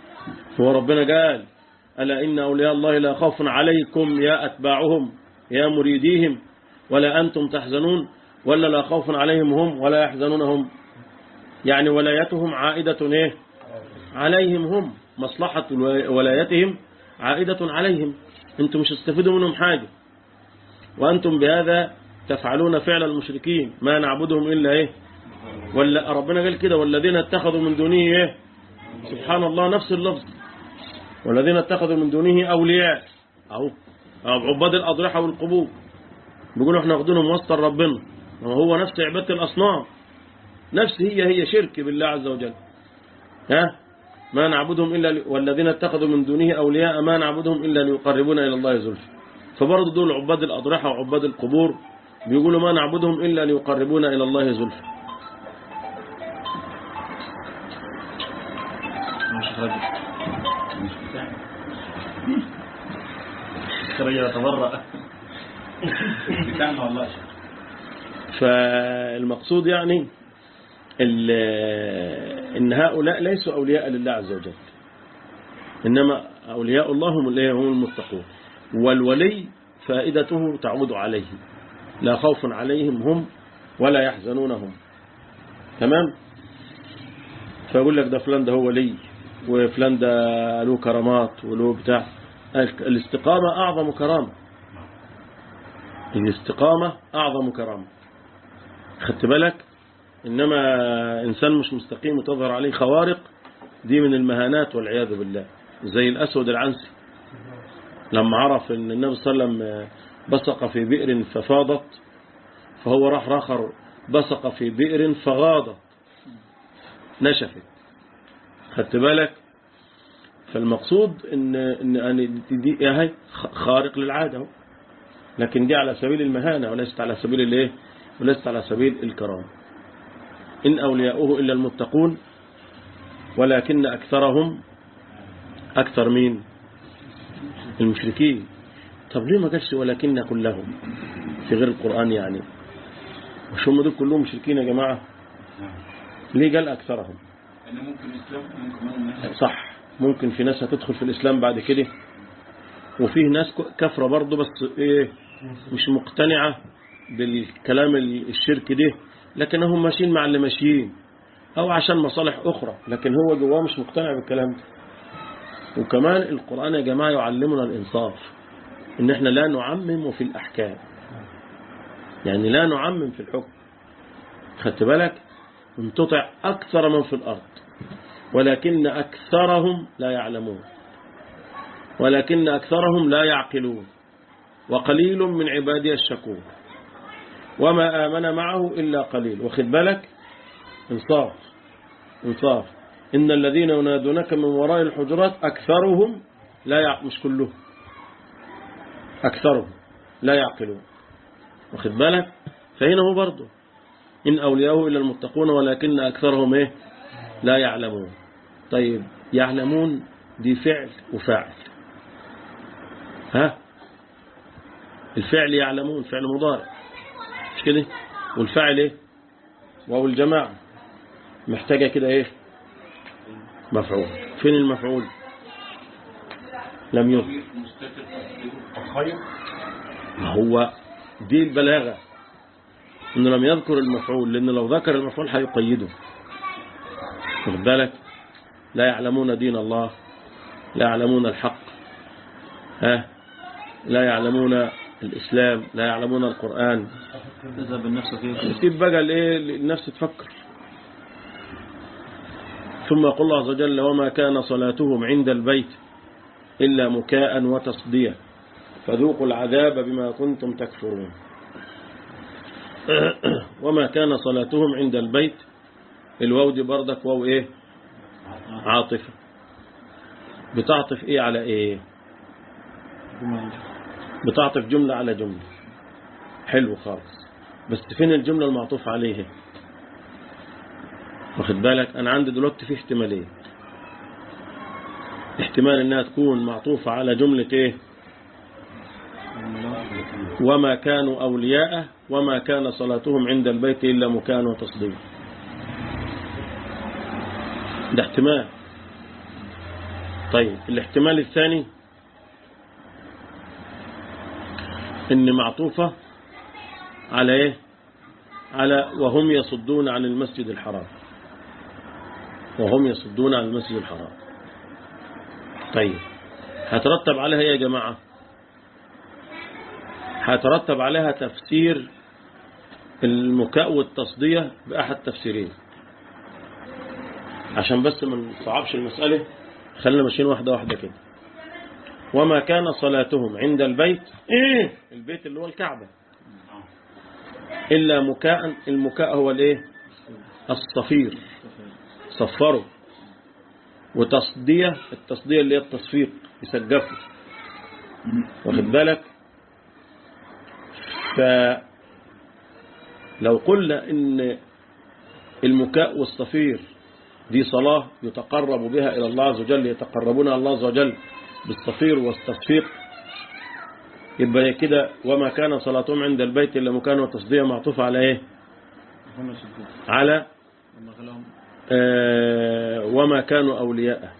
هو ربنا قال ألا إن أولياء الله لا خوف عليكم يا أتباعهم يا مريديهم ولا أنتم تحزنون ولا لا خوف عليهم هم ولا يحزنون هم يعني ولايتهم عائدة إيه عليهم هم مصلحة ولايتهم عائدة عليهم أنتم مش استفيدوا منهم حاجة وأنتم بهذا تفعلون فعل المشركين ما نعبدهم إلا إيه ولا ربنا قال كده والذين اتخذوا من دونه إيه سبحان الله نفس اللفظ والذين اتخذوا من دونه أولياء أو عباد الأضرحة والقبور بيقولوا احنا واخدينهم وسط ربنا وهو نفس عبادة الأصنام نفس هي هي شرك بالله عز وجل ها ما نعبدهم إلا ل... والذين اتخذوا من دونه أولياء ما نعبدهم إلا ليقربونا إلى الله زلفى فبرضه دول عباد الأضرحة وعباد القبور بيقولوا ما نعبدهم إلا ليقربونا إلى الله زلفى رجل مش بتاعي رجل يتبرأ بتاعنا والله يا شيخ. فالمقصود يعني ال- إن هؤلاء ليسوا أولياء لله عز وجل إنما أولياء الله هم اللي هم المتقون والولي فائدته تعود عليه لا خوف عليهم هم ولا يحزنون هم تمام فيقول لك ده فلان ده هو ولي وفلان ده له كرامات وله بتاع الاستقامة أعظم كرامة الاستقامة أعظم كرامة خدت بالك إنما إنسان مش مستقيم وتظهر عليه خوارق دي من المهانات والعياذ بالله زي الأسود العنسي لما عرف أن النبي صلى الله عليه وسلم بصق في بئر ففاضت فهو راح راخر بصق في بئر فغاضت نشفت خدت بالك فالمقصود ان ان ان دي هي خارق للعاده اهو. لكن دي على سبيل المهانه وليست على سبيل الايه وليست على سبيل الكرامه ان اولياؤه الا المتقون ولكن اكثرهم اكثر مين المشركين طب ليه ما قالش ولكن كلهم في غير القران يعني مش هم دول كلهم مشركين يا جماعه ليه قال اكثرهم إنه ممكن يسلم ممكن منهم ناس صح ممكن في ناس هتدخل في الإسلام بعد كده وفيه ناس ك- كفرة برضه بس إيه مش مقتنعة بالكلام ال- الشرك ده لكنهم ماشيين مع اللي ماشيين أو عشان مصالح أخرى لكن هو جواه مش مقتنع بالكلام ده وكمان القرآن يا جماعة يعلمنا الإنصاف إن إحنا لا نعمم في الأحكام يعني لا نعمم في الحكم خدت بالك ان تطع أكثر من في الأرض ولكن أكثرهم لا يعلمون ولكن أكثرهم لا يعقلون وقليل من عبادي الشكور وما آمن معه إلا قليل واخد بالك انصاف انصاف إن الذين ينادونك من وراء الحجرات أكثرهم لا يع... مش كلهم أكثرهم لا يعقلون واخد بالك فهنا هو برضه إن أولياءه إلا المتقون ولكن أكثرهم إيه لا يعلمون طيب يعلمون دي فعل وفاعل ها الفعل يعلمون فعل مضارع مش كده والفاعل ايه واو الجماعة محتاجة كده ايه مفعول فين المفعول لم يذكر مستتر الخير ما هو دي البلاغة انه لم يذكر المفعول لان لو ذكر المفعول هيقيده واخد بالك لا يعلمون دين الله لا يعلمون الحق ها لا يعلمون الإسلام لا يعلمون القرآن تذهب النفس فيه سيب بقى الايه النفس تفكر ثم يقول الله عز وجل وما كان صلاتهم عند البيت إلا مكاء وتصدية فذوقوا العذاب بما كنتم تكفرون وما كان صلاتهم عند البيت الواو دي بردك واو ايه عاطفة بتعطف ايه على ايه بتعطف جملة على جملة حلو خالص بس فين الجملة المعطوف عليها واخد بالك انا عندي دلوقتي في احتمالين احتمال انها تكون معطوفة على جملة ايه وما كانوا أولياءه وما كان صلاتهم عند البيت إلا مكان وتصديق ده احتمال طيب الاحتمال الثاني ان معطوفة على ايه على وهم يصدون عن المسجد الحرام وهم يصدون عن المسجد الحرام طيب هترتب عليها ايه يا جماعة هترتب عليها تفسير المكاء والتصدية بأحد تفسيرين عشان بس ما نصعبش المسألة خلينا ماشيين واحدة واحدة كده وما كان صلاتهم عند البيت إيه البيت اللي هو الكعبة إلا مكاء المكاء هو الايه الصفير صفروا وتصدية التصدية اللي هي التصفيق يسقفوا واخد بالك فلو قلنا ان المكاء والصفير دي صلاة يتقرب بها إلى الله عز وجل يتقربون إلى الله عز وجل بالصفير والتصفيق يبقى كده وما كان صلاتهم عند البيت إلا مكان وتصدية معطوفة على إيه هم يصدون على لما خلاهم آه وما كانوا أولياءه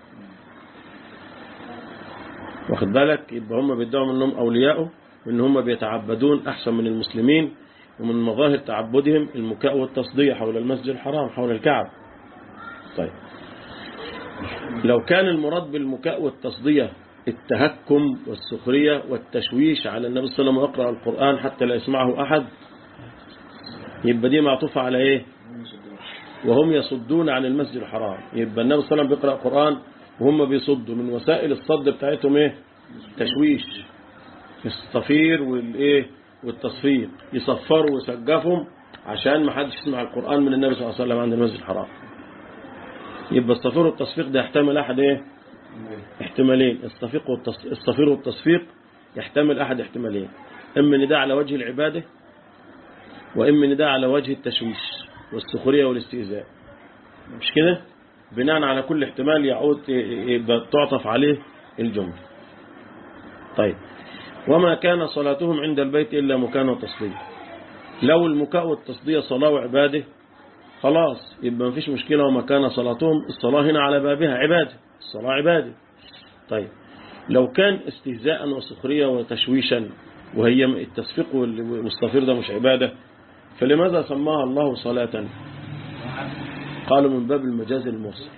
واخد بالك يبقى هم بيدعوا انهم أولياءه وإن هم بيتعبدون أحسن من المسلمين ومن مظاهر تعبدهم المكاء والتصدية حول المسجد الحرام حول الكعب طيب لو كان المراد بالمكاء والتصدية التهكم والسخرية والتشويش على النبي صلى الله عليه وسلم ويقرأ القرآن حتى لا يسمعه أحد يبقى دي معطوفة على إيه هم يصدون وهم يصدون عن المسجد الحرام يبقى النبي صلى الله عليه وسلم بيقرأ القرآن وهم بيصدوا من وسائل الصد بتاعتهم إيه تشويش الصفير والإيه والتصفيق يصفروا ويسقفهم عشان ما حدش يسمع القرآن من النبي صلى الله عليه وسلم عند المسجد الحرام يبقى الصفير والتصفيق ده يحتمل أحد إيه احتمالين الصفيق والتص... الصفير والتصفيق يحتمل أحد احتمالين إما نداء على وجه العبادة وإما نداء على وجه التشويش والسخرية والاستهزاء مش كده بناء على كل احتمال يعود يبقى تعطف عليه الجملة طيب وما كان صلاتهم عند البيت إلا مكان وتصدية لو المكاء والتصدية صلاة وعبادة خلاص يبقى مفيش مشكلة وما كان صلاتهم الصلاة هنا على بابها عبادة الصلاة عبادة طيب لو كان استهزاء وسخرية وتشويشا وهي التصفيق والصفير ده مش عبادة فلماذا سماها الله صلاة قالوا من باب المجاز المرسل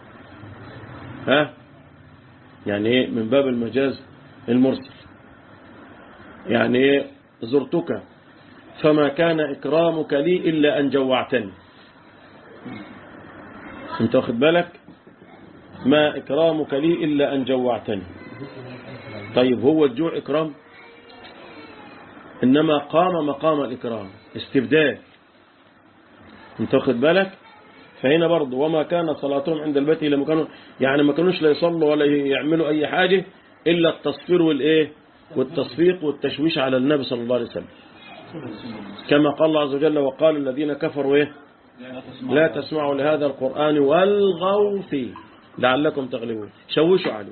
ها يعني ايه من باب المجاز المرسل يعني ايه زرتك فما كان إكرامك لي إلا أن جوعتني انت واخد بالك ما إكرامك لي إلا أن جوعتني طيب هو الجوع إكرام إنما قام مقام الإكرام استبدال انت واخد بالك فهنا برضه وما كان صلاتهم عند البيت إلا مكانوا يعني ما كانوش لا يصلوا ولا يعملوا أي حاجة إلا التصفير والإيه والتصفيق والتشويش على النبي صلى الله عليه وسلم كما قال الله عز وجل وقال الذين كفروا إيه لا تسمعوا لهذا القرآن والغوا فيه لعلكم تغلبون شوشوا عليه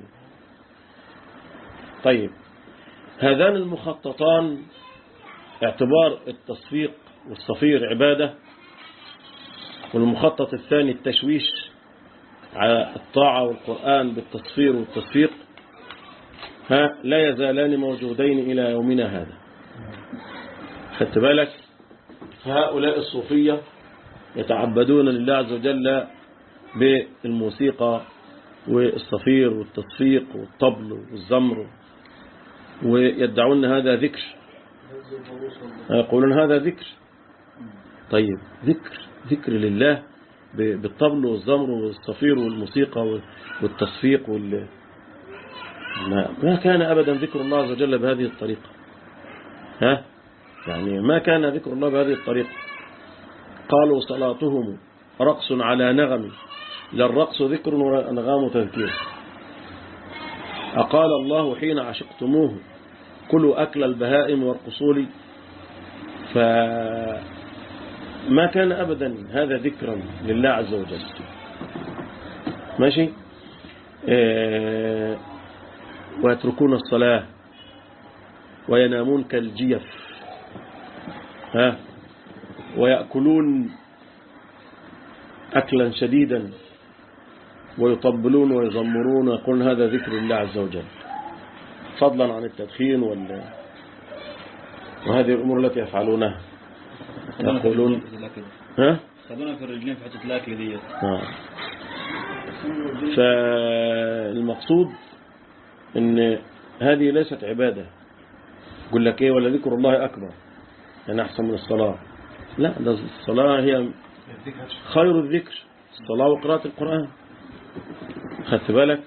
طيب هذان المخططان اعتبار التصفيق والصفير عبادة والمخطط الثاني التشويش على الطاعة والقرآن بالتصفير والتصفيق ها لا يزالان موجودين إلى يومنا هذا خدت بالك هؤلاء الصوفية يتعبدون لله عز وجل بالموسيقى والصفير والتصفيق والطبل والزمر ويدعون هذا ذكر يقولون هذا ذكر طيب ذكر ذكر لله بالطبل والزمر والصفير والموسيقى والتصفيق وال ما, ما كان أبدا ذكر الله عز وجل بهذه الطريقة ها يعني ما كان ذكر الله بهذه الطريقة قالوا صلاتهم رقص على نغم لا الرقص ذكر والأنغام تذكير أقال الله حين عشقتموه كلوا أكل البهائم والقصول فما كان أبدا هذا ذكرا لله عز وجل ماشي اه ويتركون الصلاة وينامون كالجيف ها ويأكلون أكلا شديدا ويطبلون ويزمرون ويقولون هذا ذكر الله عز وجل فضلا عن التدخين وال... وهذه الأمور التي يفعلونها يقولون ها خدونا في الرجلين في حتة الأكل ديت آه. فالمقصود ان هذه ليست عبادة يقول لك ايه ولا ذكر الله أكبر يعني أحسن من الصلاة لا ده الصلاة هي خير الذكر الصلاة وقراءة القرآن خدت بالك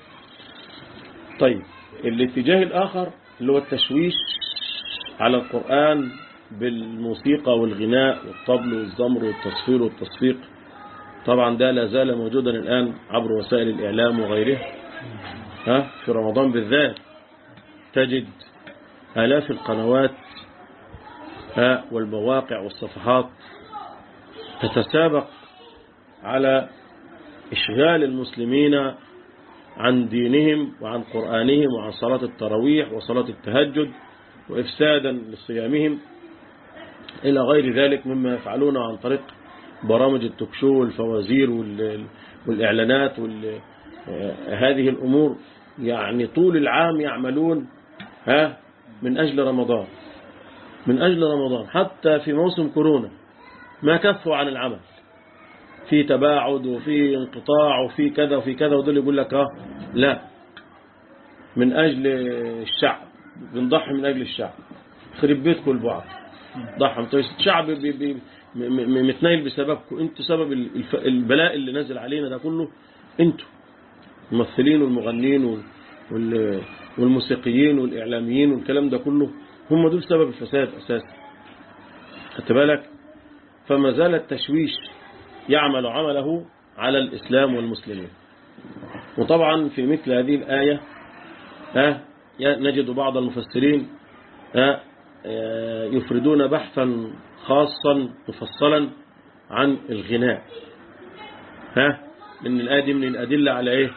طيب الاتجاه الآخر اللي هو التشويش على القرآن بالموسيقى والغناء والطبل والزمر والتصفير والتصفيق طبعا ده لا زال موجودا الآن عبر وسائل الإعلام وغيرها ها في رمضان بالذات تجد آلاف القنوات ها والمواقع والصفحات تتسابق على إشغال المسلمين عن دينهم وعن قرآنهم وعن صلاة التراويح وصلاة التهجد وإفسادا لصيامهم إلى غير ذلك مما يفعلونه عن طريق برامج التوكشو والفوازير وال- والإعلانات وال- هذه الأمور يعني طول العام يعملون ها من أجل رمضان من أجل رمضان حتى في موسم كورونا ما كفوا عن العمل في تباعد وفي انقطاع وفي كذا وفي كذا ودول يقول لك اه لا من أجل الشعب بنضحي من أجل الشعب خرب بيتكم البعض ضحى انتوا الشعب بي بي م- م- متنايل بسببكم انتوا سبب الف- البلاء اللي نازل علينا ده كله انتوا الممثلين والمغنيين وال- وال- والموسيقيين والإعلاميين والكلام ده كله هم دول سبب الفساد أساسا خدت بالك فما زال التشويش يعمل عمله على الإسلام والمسلمين وطبعا في مثل هذه الآية ها نجد بعض المفسرين ها آه، يفردون بحثا خاصا مفصلا عن الغناء ها من الآية دي من الأدلة على إيه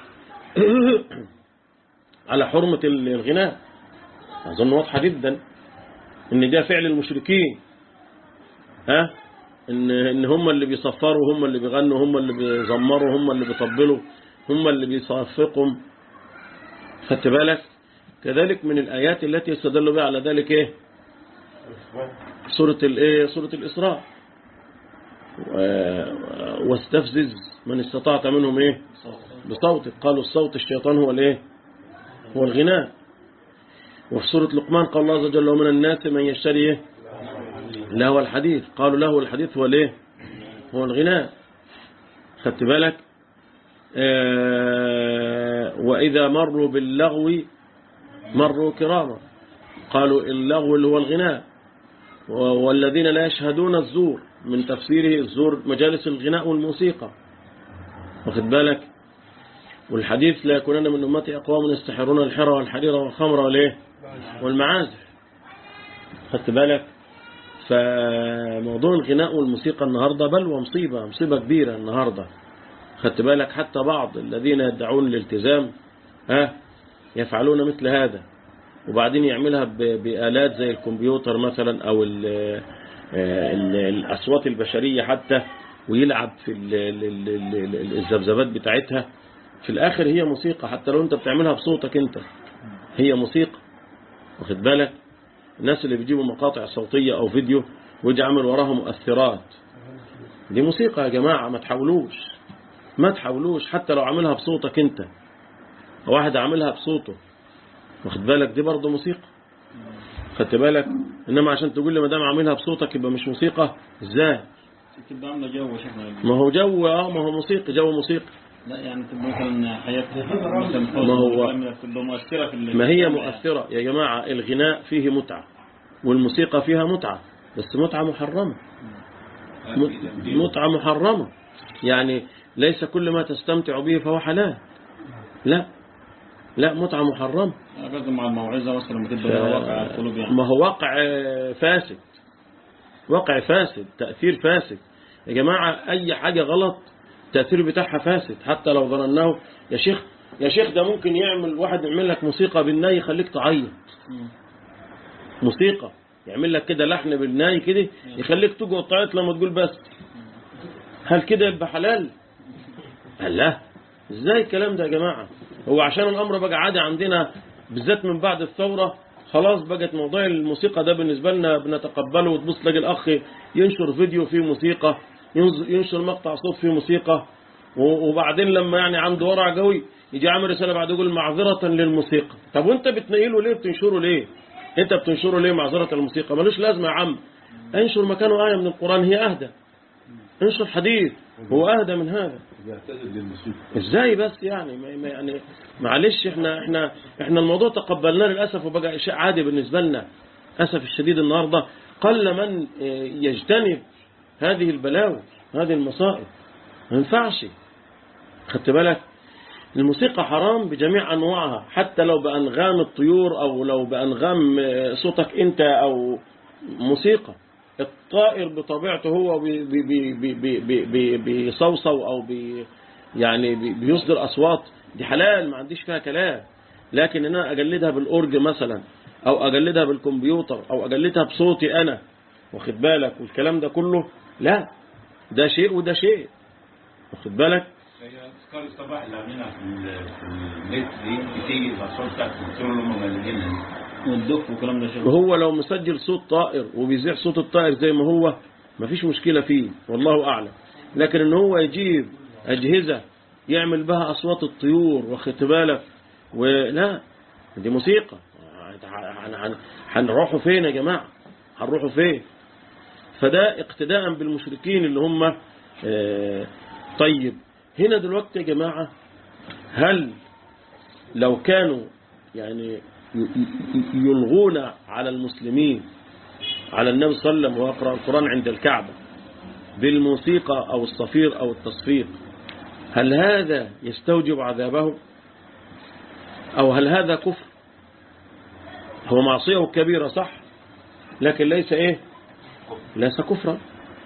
على حرمة الغناء أظن واضحة جدا إن ده فعل المشركين ها إن إن هم اللي بيصفروا هم اللي بيغنوا هم اللي بيزمروا هم اللي بيطبلوا هم اللي بيصفقوا خدت بالك كذلك من الآيات التي يستدل بها على ذلك إيه سورة الإيه سورة الإسراء و- واستفزز من استطعت منهم إيه بصوتك قالوا الصوت الشيطان هو الإيه هو الغناء وفي سورة لقمان قال الله عز وجل ومن الناس من يشتري إيه لهو الحديث قالوا له الحديث هو الإيه هو الغناء خدت بالك آه وإذا مروا باللغو مروا كراما قالوا اللغو اللي هو الغناء و- والذين لا يشهدون الزور من تفسيره الزور مجالس الغناء والموسيقى واخد بالك والحديث لا يكونن من أمتي أقوام يستحرون الحرى والحرير والخمر والإيه والمعازف خدت بالك فموضوع الغناء والموسيقى النهاردة بل ومصيبة مصيبة كبيرة النهاردة خدت بالك حتى بعض الذين يدعون الالتزام ها يفعلون مثل هذا وبعدين يعملها ب- بآلات زي الكمبيوتر مثلا أو ال ال الأصوات البشرية حتى ويلعب في ال- ال- ال- ال- الذبذبات بتاعتها في الآخر هي موسيقى حتى لو أنت بتعملها بصوتك أنت هي موسيقى واخد بالك الناس اللي بيجيبوا مقاطع صوتية أو فيديو ويجي عامل وراها مؤثرات دي موسيقى يا جماعة ما تحاولوش ما تحاولوش حتى لو عاملها بصوتك أنت واحد عاملها بصوته واخد بالك دي برضه موسيقى خدت بالك انما عشان تقول لي ما دام عاملها بصوتك يبقى مش موسيقى ازاي تبقى عامله جو شكلها ما هو جو اه ما هو موسيقى جو موسيقى لا يعني تبقى مثلا حياة مثلا فوز ما هو- والكلام ده كله مؤثرة في ال- ما هي مؤثرة يا جماعة الغناء فيه متعة والموسيقى فيها متعة بس متعة محرمة م- متعة محرمة يعني ليس كل ما تستمتع به فهو حلال لا لا متعة محرمة أنا قصدي مع الموعظة مثلا لما تبقى لها واقع على القلوب يعني ما هو واقع آه، فاسد واقع فاسد تأثير فاسد يا جماعة أي حاجة غلط التأثير بتاعها فاسد حتى لو ظنناه يا شيخ يا شيخ ده ممكن يعمل واحد يعمل لك موسيقى بالناي يخليك تعيط مم. موسيقى يعمل لك كده لحن بالناي كده يخليك تقعد تعيط لما تقول بس هل كده يبقى حلال قال لا ازاي الكلام ده يا جماعة هو عشان الامر بقى عادي عندنا بالذات من بعد الثورة خلاص بقت موضوع الموسيقى ده بالنسبة لنا بنتقبله وتبص تلاقي الاخ ينشر فيديو فيه موسيقى ينز- ينشر مقطع صوت فيه موسيقى و- وبعدين لما يعني عنده ورع قوي يجي عامل رسالة بعد يقول معذرة للموسيقى طب وانت بتنقله ليه بتنشره ليه انت بتنشره ليه معذرة الموسيقى ملوش لازمة يا عم انشر مكانه آية من القرآن هي أهدى انشر حديث هو أهدى من هذا ازاي بس يعني ما ما- يعني معلش احنا احنا احنا الموضوع تقبلناه للاسف وبقى شيء عادي بالنسبه لنا اسف الشديد النهارده قل من اه، يجتنب هذه البلاوي هذه المصائب ما ينفعش خدت بالك الموسيقى حرام بجميع انواعها حتى لو بانغام الطيور او لو بانغام اه، صوتك انت او موسيقى الطائر بطبيعته هو بي- بي- بي- بي- بي- بي- بي- بيصوصو او بي يعني بي- بيصدر أصوات دي حلال ما عنديش فيها كلام لكن إن أنا أجلدها بالأورج مثلا أو أجلدها بالكمبيوتر أو أجلدها بصوتي أنا واخد بالك والكلام ده كله لا ده شيء وده شيء واخد بالك هي اذكار الصباح اللي عاملينها في ال- في البيت دي بتيجي الاصوات بتاعت الدكتور اللي هم مالجينها والدف والكلام ده شغل وهو لو مسجل صوت طائر وبيذيع صوت الطائر زي ما هو مفيش مشكلة فيه والله أعلم لكن إن هو يجيب أجهزة يعمل بها أصوات الطيور واخد بالك ولا دي موسيقى هن- هن- هنروحوا فين يا جماعة هنروحوا فين فده اقتداء بالمشركين اللي هم آه، طيب هنا دلوقتي يا جماعة هل لو كانوا يعني ي- ي- يلغون على المسلمين على النبي صلى الله عليه وسلم ويقرأ القرآن عند الكعبة بالموسيقى أو الصفير أو التصفيق هل هذا يستوجب عذابه أو هل هذا كفر هو معصية كبيرة صح لكن ليس إيه ليس كفرا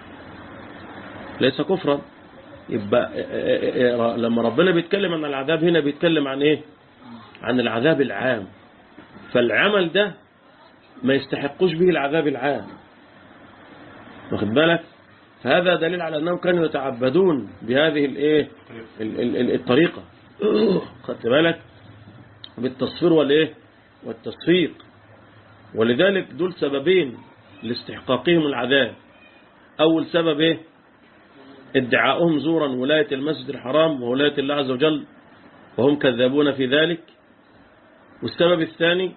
ليس كفرا يبقى لما ربنا بيتكلم عن العذاب هنا بيتكلم عن ايه عن العذاب العام فالعمل ده ما يستحقوش به العذاب العام واخد بالك فهذا دليل على انهم كانوا يتعبدون بهذه الايه ال- ال- ال- الطريقه خدت بالك بالتصفير والايه والتصفيق ولذلك دول سببين لاستحقاقهم العذاب اول سبب ايه ادعاؤهم زورا ولاية المسجد الحرام وولاية الله عز وجل وهم كذابون في ذلك والسبب الثاني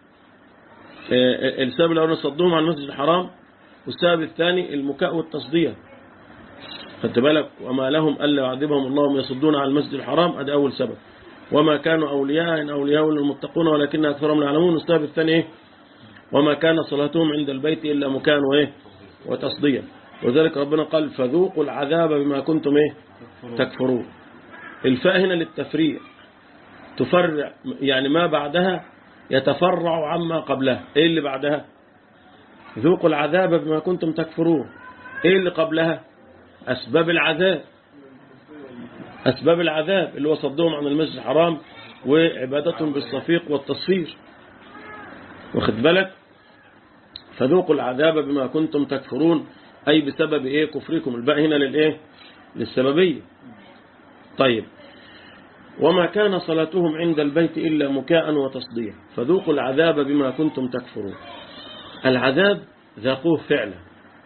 آه، السبب الأول صدهم عن المسجد الحرام والسبب الثاني المكاء والتصدية خدت بالك وما لهم ألا يعذبهم الله وهم يصدون عن المسجد الحرام هذا أول سبب وما كانوا أولياء إن أولياء للمتقون ولكن أكثرهم لا يعلمون والسبب الثاني إيه؟ وما كان صلاتهم عند البيت إلا مكان وإيه وتصدية وذلك ربنا قال فذوقوا العذاب بما كنتم إيه تكفرون الفاء هنا للتفريع تفرع يعني ما بعدها يتفرع عما قبلها ايه اللي بعدها ذوقوا العذاب بما كنتم تكفرون ايه اللي قبلها اسباب العذاب اسباب العذاب اللي هو صدهم عن المسجد الحرام وعبادتهم بالصفيق والتصفير واخد بالك فذوقوا العذاب بما كنتم تكفرون أي بسبب إيه كفركم الباء هنا للإيه للسببية طيب وما كان صلاتهم عند البيت إلا مكاء وتصدية فذوقوا العذاب بما كنتم تكفرون العذاب ذاقوه فعلا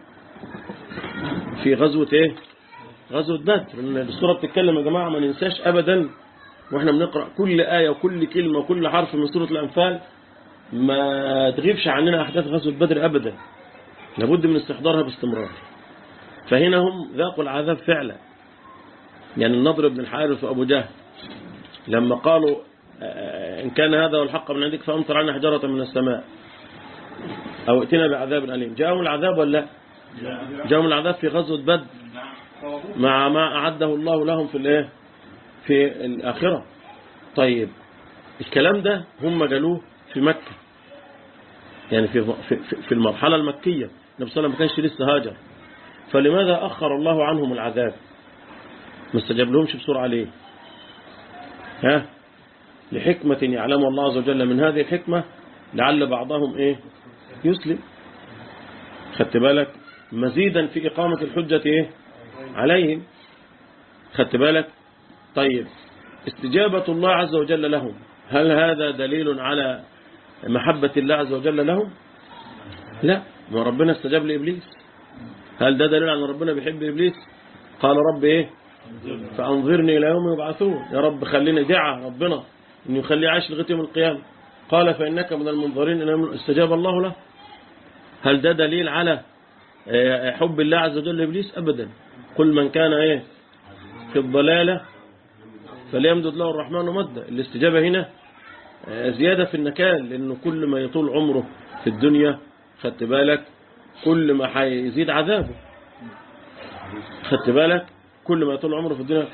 في غزوة إيه غزوة بدر لأن السورة بتتكلم يا جماعة ما ننساش أبدا وإحنا بنقرأ كل آية وكل كلمة وكل حرف من سورة الأنفال ما تغيبش عننا أحداث غزوة بدر أبدا لابد من استحضارها باستمرار فهنا هم ذاقوا العذاب فعلا يعني النضر بن الحارث وأبو جهل لما قالوا آه، إن كان هذا هو الحق من عندك فأمطر عنا حجرة من السماء أو ائتنا بعذاب أليم جاءهم العذاب ولا لا؟ جاءهم العذاب في غزوة بدر مع ما أعده الله لهم في الايه في الآخرة طيب الكلام ده هم قالوه في مكة يعني في في في المرحلة المكية النبي صلى الله عليه وسلم ما كانش لسه هاجر فلماذا أخر الله عنهم العذاب ما استجاب لهمش بسرعة ليه ها لحكمة يعلم الله عز وجل من هذه الحكمة لعل بعضهم ايه يسلم خدت بالك مزيدا في إقامة الحجة ايه عليهم خدت بالك طيب استجابة الله عز وجل لهم هل هذا دليل على محبة الله عز وجل لهم لا ما ربنا استجاب لإبليس هل ده دليل على أن ربنا بيحب إبليس قال رب إيه فأنظرني إلى يوم يبعثون يا رب خلينا دعا ربنا أن يخليه عايش لغاية يوم القيامة قال فإنك من المنظرين إلى يوم استجاب الله له هل ده دليل على آه، حب الله عز وجل لإبليس أبدا كل من كان إيه في الضلالة فليمدد له الرحمن مدا الاستجابة هنا آه، زيادة في النكال لأنه كل ما يطول عمره في الدنيا خدت بالك كل ما هيزيد عذابه خدت بالك كل ما يطول عمره في الدنيا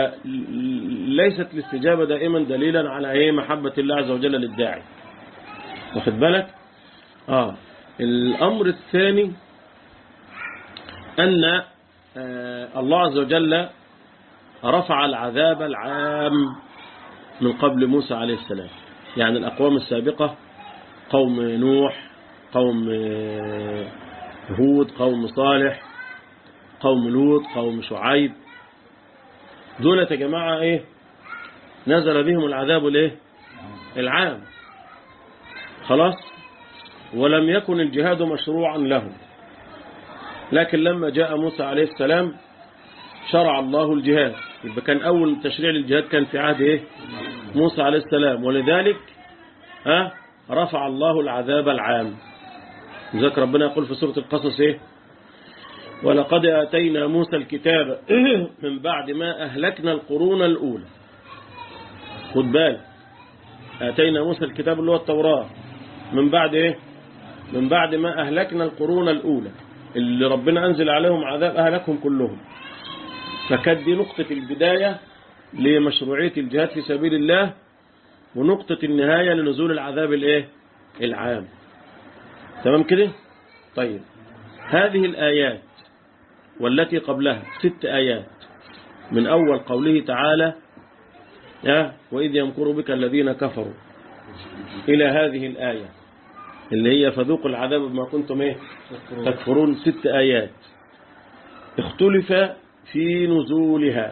فليست الاستجابة دائما دليلا على ايه محبة الله عز وجل للداعي واخد بالك اه الامر الثاني ان آه الله عز وجل رفع العذاب العام من قبل موسى عليه السلام يعني الأقوام السابقة قوم نوح قوم هود قوم صالح قوم لوط قوم شعيب دولة يا جماعة ايه نزل بهم العذاب الايه العام خلاص ولم يكن الجهاد مشروعا لهم لكن لما جاء موسى عليه السلام شرع الله الجهاد يبقى كان أول تشريع للجهاد كان في عهد إيه؟ موسى عليه السلام ولذلك ها رفع الله العذاب العام لذلك ربنا يقول في سورة القصص إيه ولقد آتينا موسى الكتاب من بعد ما أهلكنا القرون الأولى خد بالك آتينا موسى الكتاب اللي هو التوراة من بعد إيه من بعد ما أهلكنا القرون الأولى اللي ربنا أنزل عليهم عذاب أهلكهم كلهم فكانت دي نقطة البداية لمشروعية الجهاد في سبيل الله ونقطة النهاية لنزول العذاب الايه العام تمام كده طيب هذه الآيات والتي قبلها ست آيات من أول قوله تعالى يا وإذ يمكر بك الذين كفروا إلى هذه الآية اللي هي فذوقوا العذاب بما كنتم ايه تكفرون ست آيات اختلف في نزولها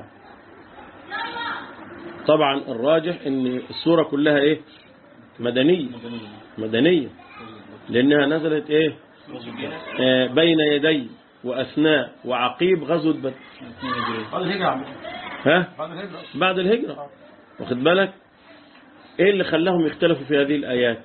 طبعا الراجح ان السورة كلها ايه مدنية مدنية لانها نزلت ايه آه بين يدي واثناء وعقيب غزوة بدر بعد الهجرة ها بعد الهجرة بعد الهجرة واخد بالك ايه اللي خلاهم يختلفوا في هذه الايات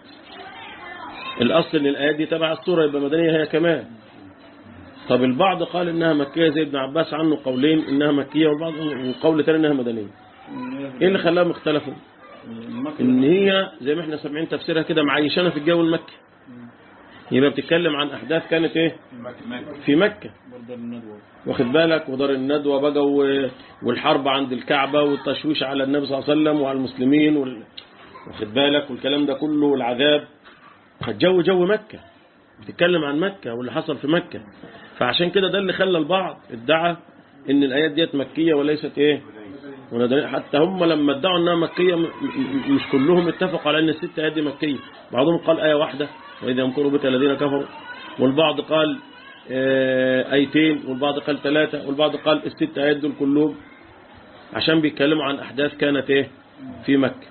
الاصل ان الايات دي تبع السورة يبقى مدنية هي كمان طب البعض قال انها مكية زي ابن عباس عنه قولين انها مكية والبعض وقول تاني انها مدنية ايه اللي خلاهم اختلفوا ان هي زي ما احنا سامعين تفسيرها كده معيشانا في الجو المكي يبقى بتتكلم عن احداث كانت ايه في مكة واخد بالك ودار الندوة بقى و- والحرب عند الكعبة والتشويش على النبي صلى الله عليه وسلم وعلى المسلمين وال... واخد بالك والكلام ده كله والعذاب فالجو جو مكة بتتكلم عن مكة واللي حصل في مكة فعشان كده ده اللي خلى البعض ادعى ان الايات ديت مكية وليست ايه وندري- حتى هم لما ادعوا انها مكية م- م- مش كلهم اتفقوا على ان الست ايات دي مكية بعضهم قال آية واحدة وإذا يمكروا بك الذين كفروا والبعض قال آه، آيتين والبعض قال ثلاثة والبعض قال الست آيات دول كلهم عشان بيتكلموا عن أحداث كانت إيه في مكة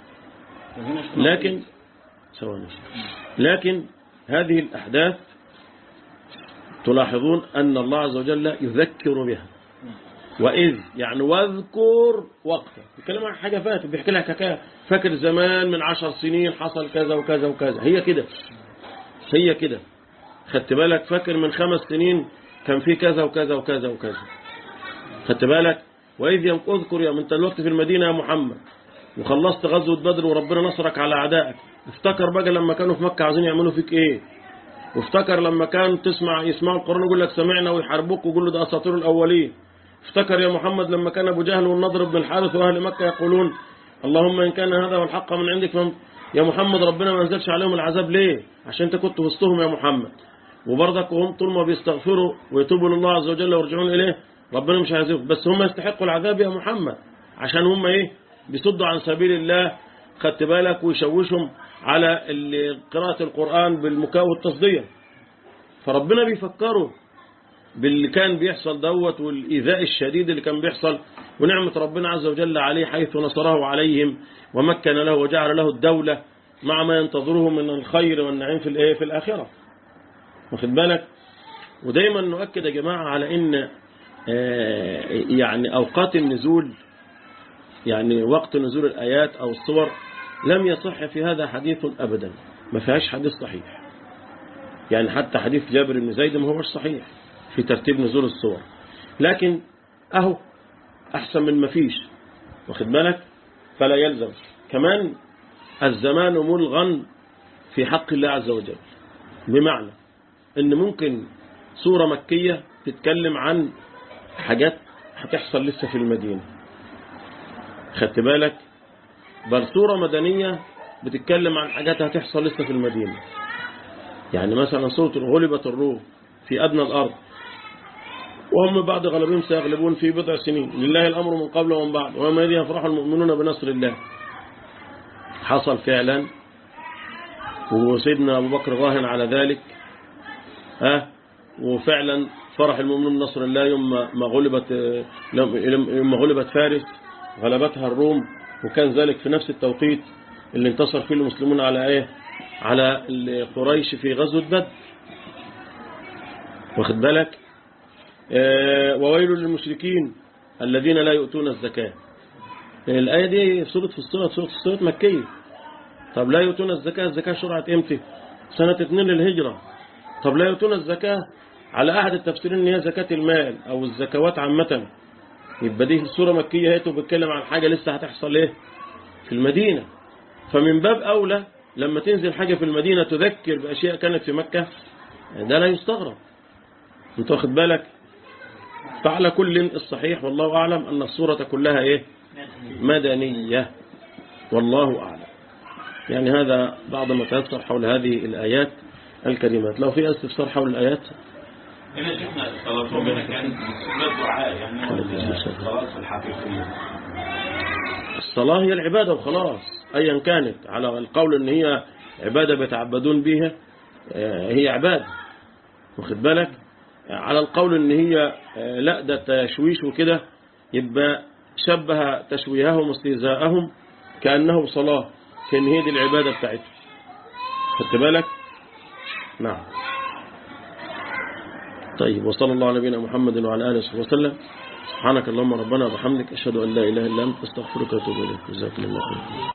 لكن ثواني لكن هذه الأحداث تلاحظون أن الله عز وجل يذكر بها وإذ يعني واذكر وقتا بيتكلم عن حاجة فاتت بيحكي لك حكاية فاكر زمان من عشر سنين حصل كذا وكذا وكذا هي كده هي كده خدت بالك فاكر من خمس سنين كان في كذا وكذا وكذا وكذا خدت بالك وإذ يم- اذكر يا من انت الوقت في المدينة يا محمد وخلصت غزوة بدر وربنا نصرك على أعدائك افتكر بقى لما كانوا في مكة عايزين يعملوا فيك ايه وافتكر لما كان تسمع يسمعوا القرآن يقول لك سمعنا ويحاربوك ويقول له ده أساطير الأولين افتكر يا محمد لما كان أبو جهل والنضر بن الحارث وأهل مكة يقولون اللهم إن كان هذا هو الحق من عندك فهم يا محمد ربنا ما نزلش عليهم العذاب ليه عشان انت كنت وسطهم يا محمد وبرضك وهم طول ما بيستغفروا ويتوبوا لله عز وجل ويرجعون إليه ربنا مش هيعذبهم بس هم يستحقوا العذاب يا محمد عشان هم ايه بيصدوا عن سبيل الله خدت بالك ويشوشهم على ال- قراءة القرآن بالمكاء والتصدية فربنا بيفكروا باللي كان بيحصل دوت والإيذاء الشديد اللي كان بيحصل ونعمة ربنا عز وجل عليه حيث نصره عليهم ومكن له وجعل له الدولة مع ما ينتظره من الخير والنعيم في الايه في الآخرة واخد بالك ودايما نؤكد يا جماعة على ان آه، يعني أوقات النزول يعني وقت نزول الآيات أو الصور لم يصح في هذا حديث أبدا ما فيهاش حديث صحيح يعني حتى حديث جابر بن زيد ما هوش صحيح في ترتيب نزول الصور لكن أهو أحسن من ما فيش واخد بالك فلا يلزم كمان الزمان ملغا في حق الله عز وجل بمعنى ان ممكن سورة مكية تتكلم عن حاجات هتحصل لسه في المدينة خدت بالك بل سورة مدنية بتتكلم عن حاجات هتحصل لسه في المدينة يعني مثلا سورة غلبت الروم في أدنى الأرض وهم بعد غلبهم سيغلبون في بضع سنين لله الأمر من قبل ومن بعد وما إذ يفرح المؤمنون بنصر الله حصل فعلا وسيدنا أبو بكر راهن على ذلك ها وفعلا فرح المؤمنون بنصر الله يوم ما غلبت يوم ما غلبت فارس غلبتها الروم وكان ذلك في نفس التوقيت اللي انتصر فيه المسلمون على ايه على قريش في غزوة بدر واخد بالك آه وويل للمشركين الذين لا يؤتون الزكاة الآية دي في سورة في الصورة سورة الصورة مكية طب لا يؤتون الزكاة الزكاة شرعت امتى سنة اتنين للهجرة طب لا يؤتون الزكاة على أحد التفسيرين ان هي زكاة المال أو الزكوات عامة يبقى دي السورة مكية هي بتتكلم عن حاجة لسه هتحصل ايه في المدينة فمن باب أولى لما تنزل حاجة في المدينة تذكر بأشياء كانت في مكة ده لا يستغرب انت واخد بالك فعلى كل الصحيح والله أعلم أن الصورة كلها إيه مدنية والله أعلم يعني هذا بعض ما تيسر حول هذه الآيات الكريمات لو في استفسار حول الآيات هنا شفنا صلاة ربنا كانت مسؤولة دعاء يعني الصلاة الحقيقية الصلاة هي العبادة وخلاص أيا كانت على القول أن هي عبادة بيتعبدون بها هي عبادة واخد بالك على القول أن هي لا ده تشويش وكده يبقى شبه تشويههم واستهزاءهم كأنه صلاة كأن هي دي العبادة بتاعتهم خدت بالك نعم طيب وصلى الله على نبينا محمد وعلى آله وصحبه وسلم سبحانك اللهم ربنا وبحمدك أشهد أن لا إله إلا أنت أستغفرك وأتوب إليك جزاكم الله خيرا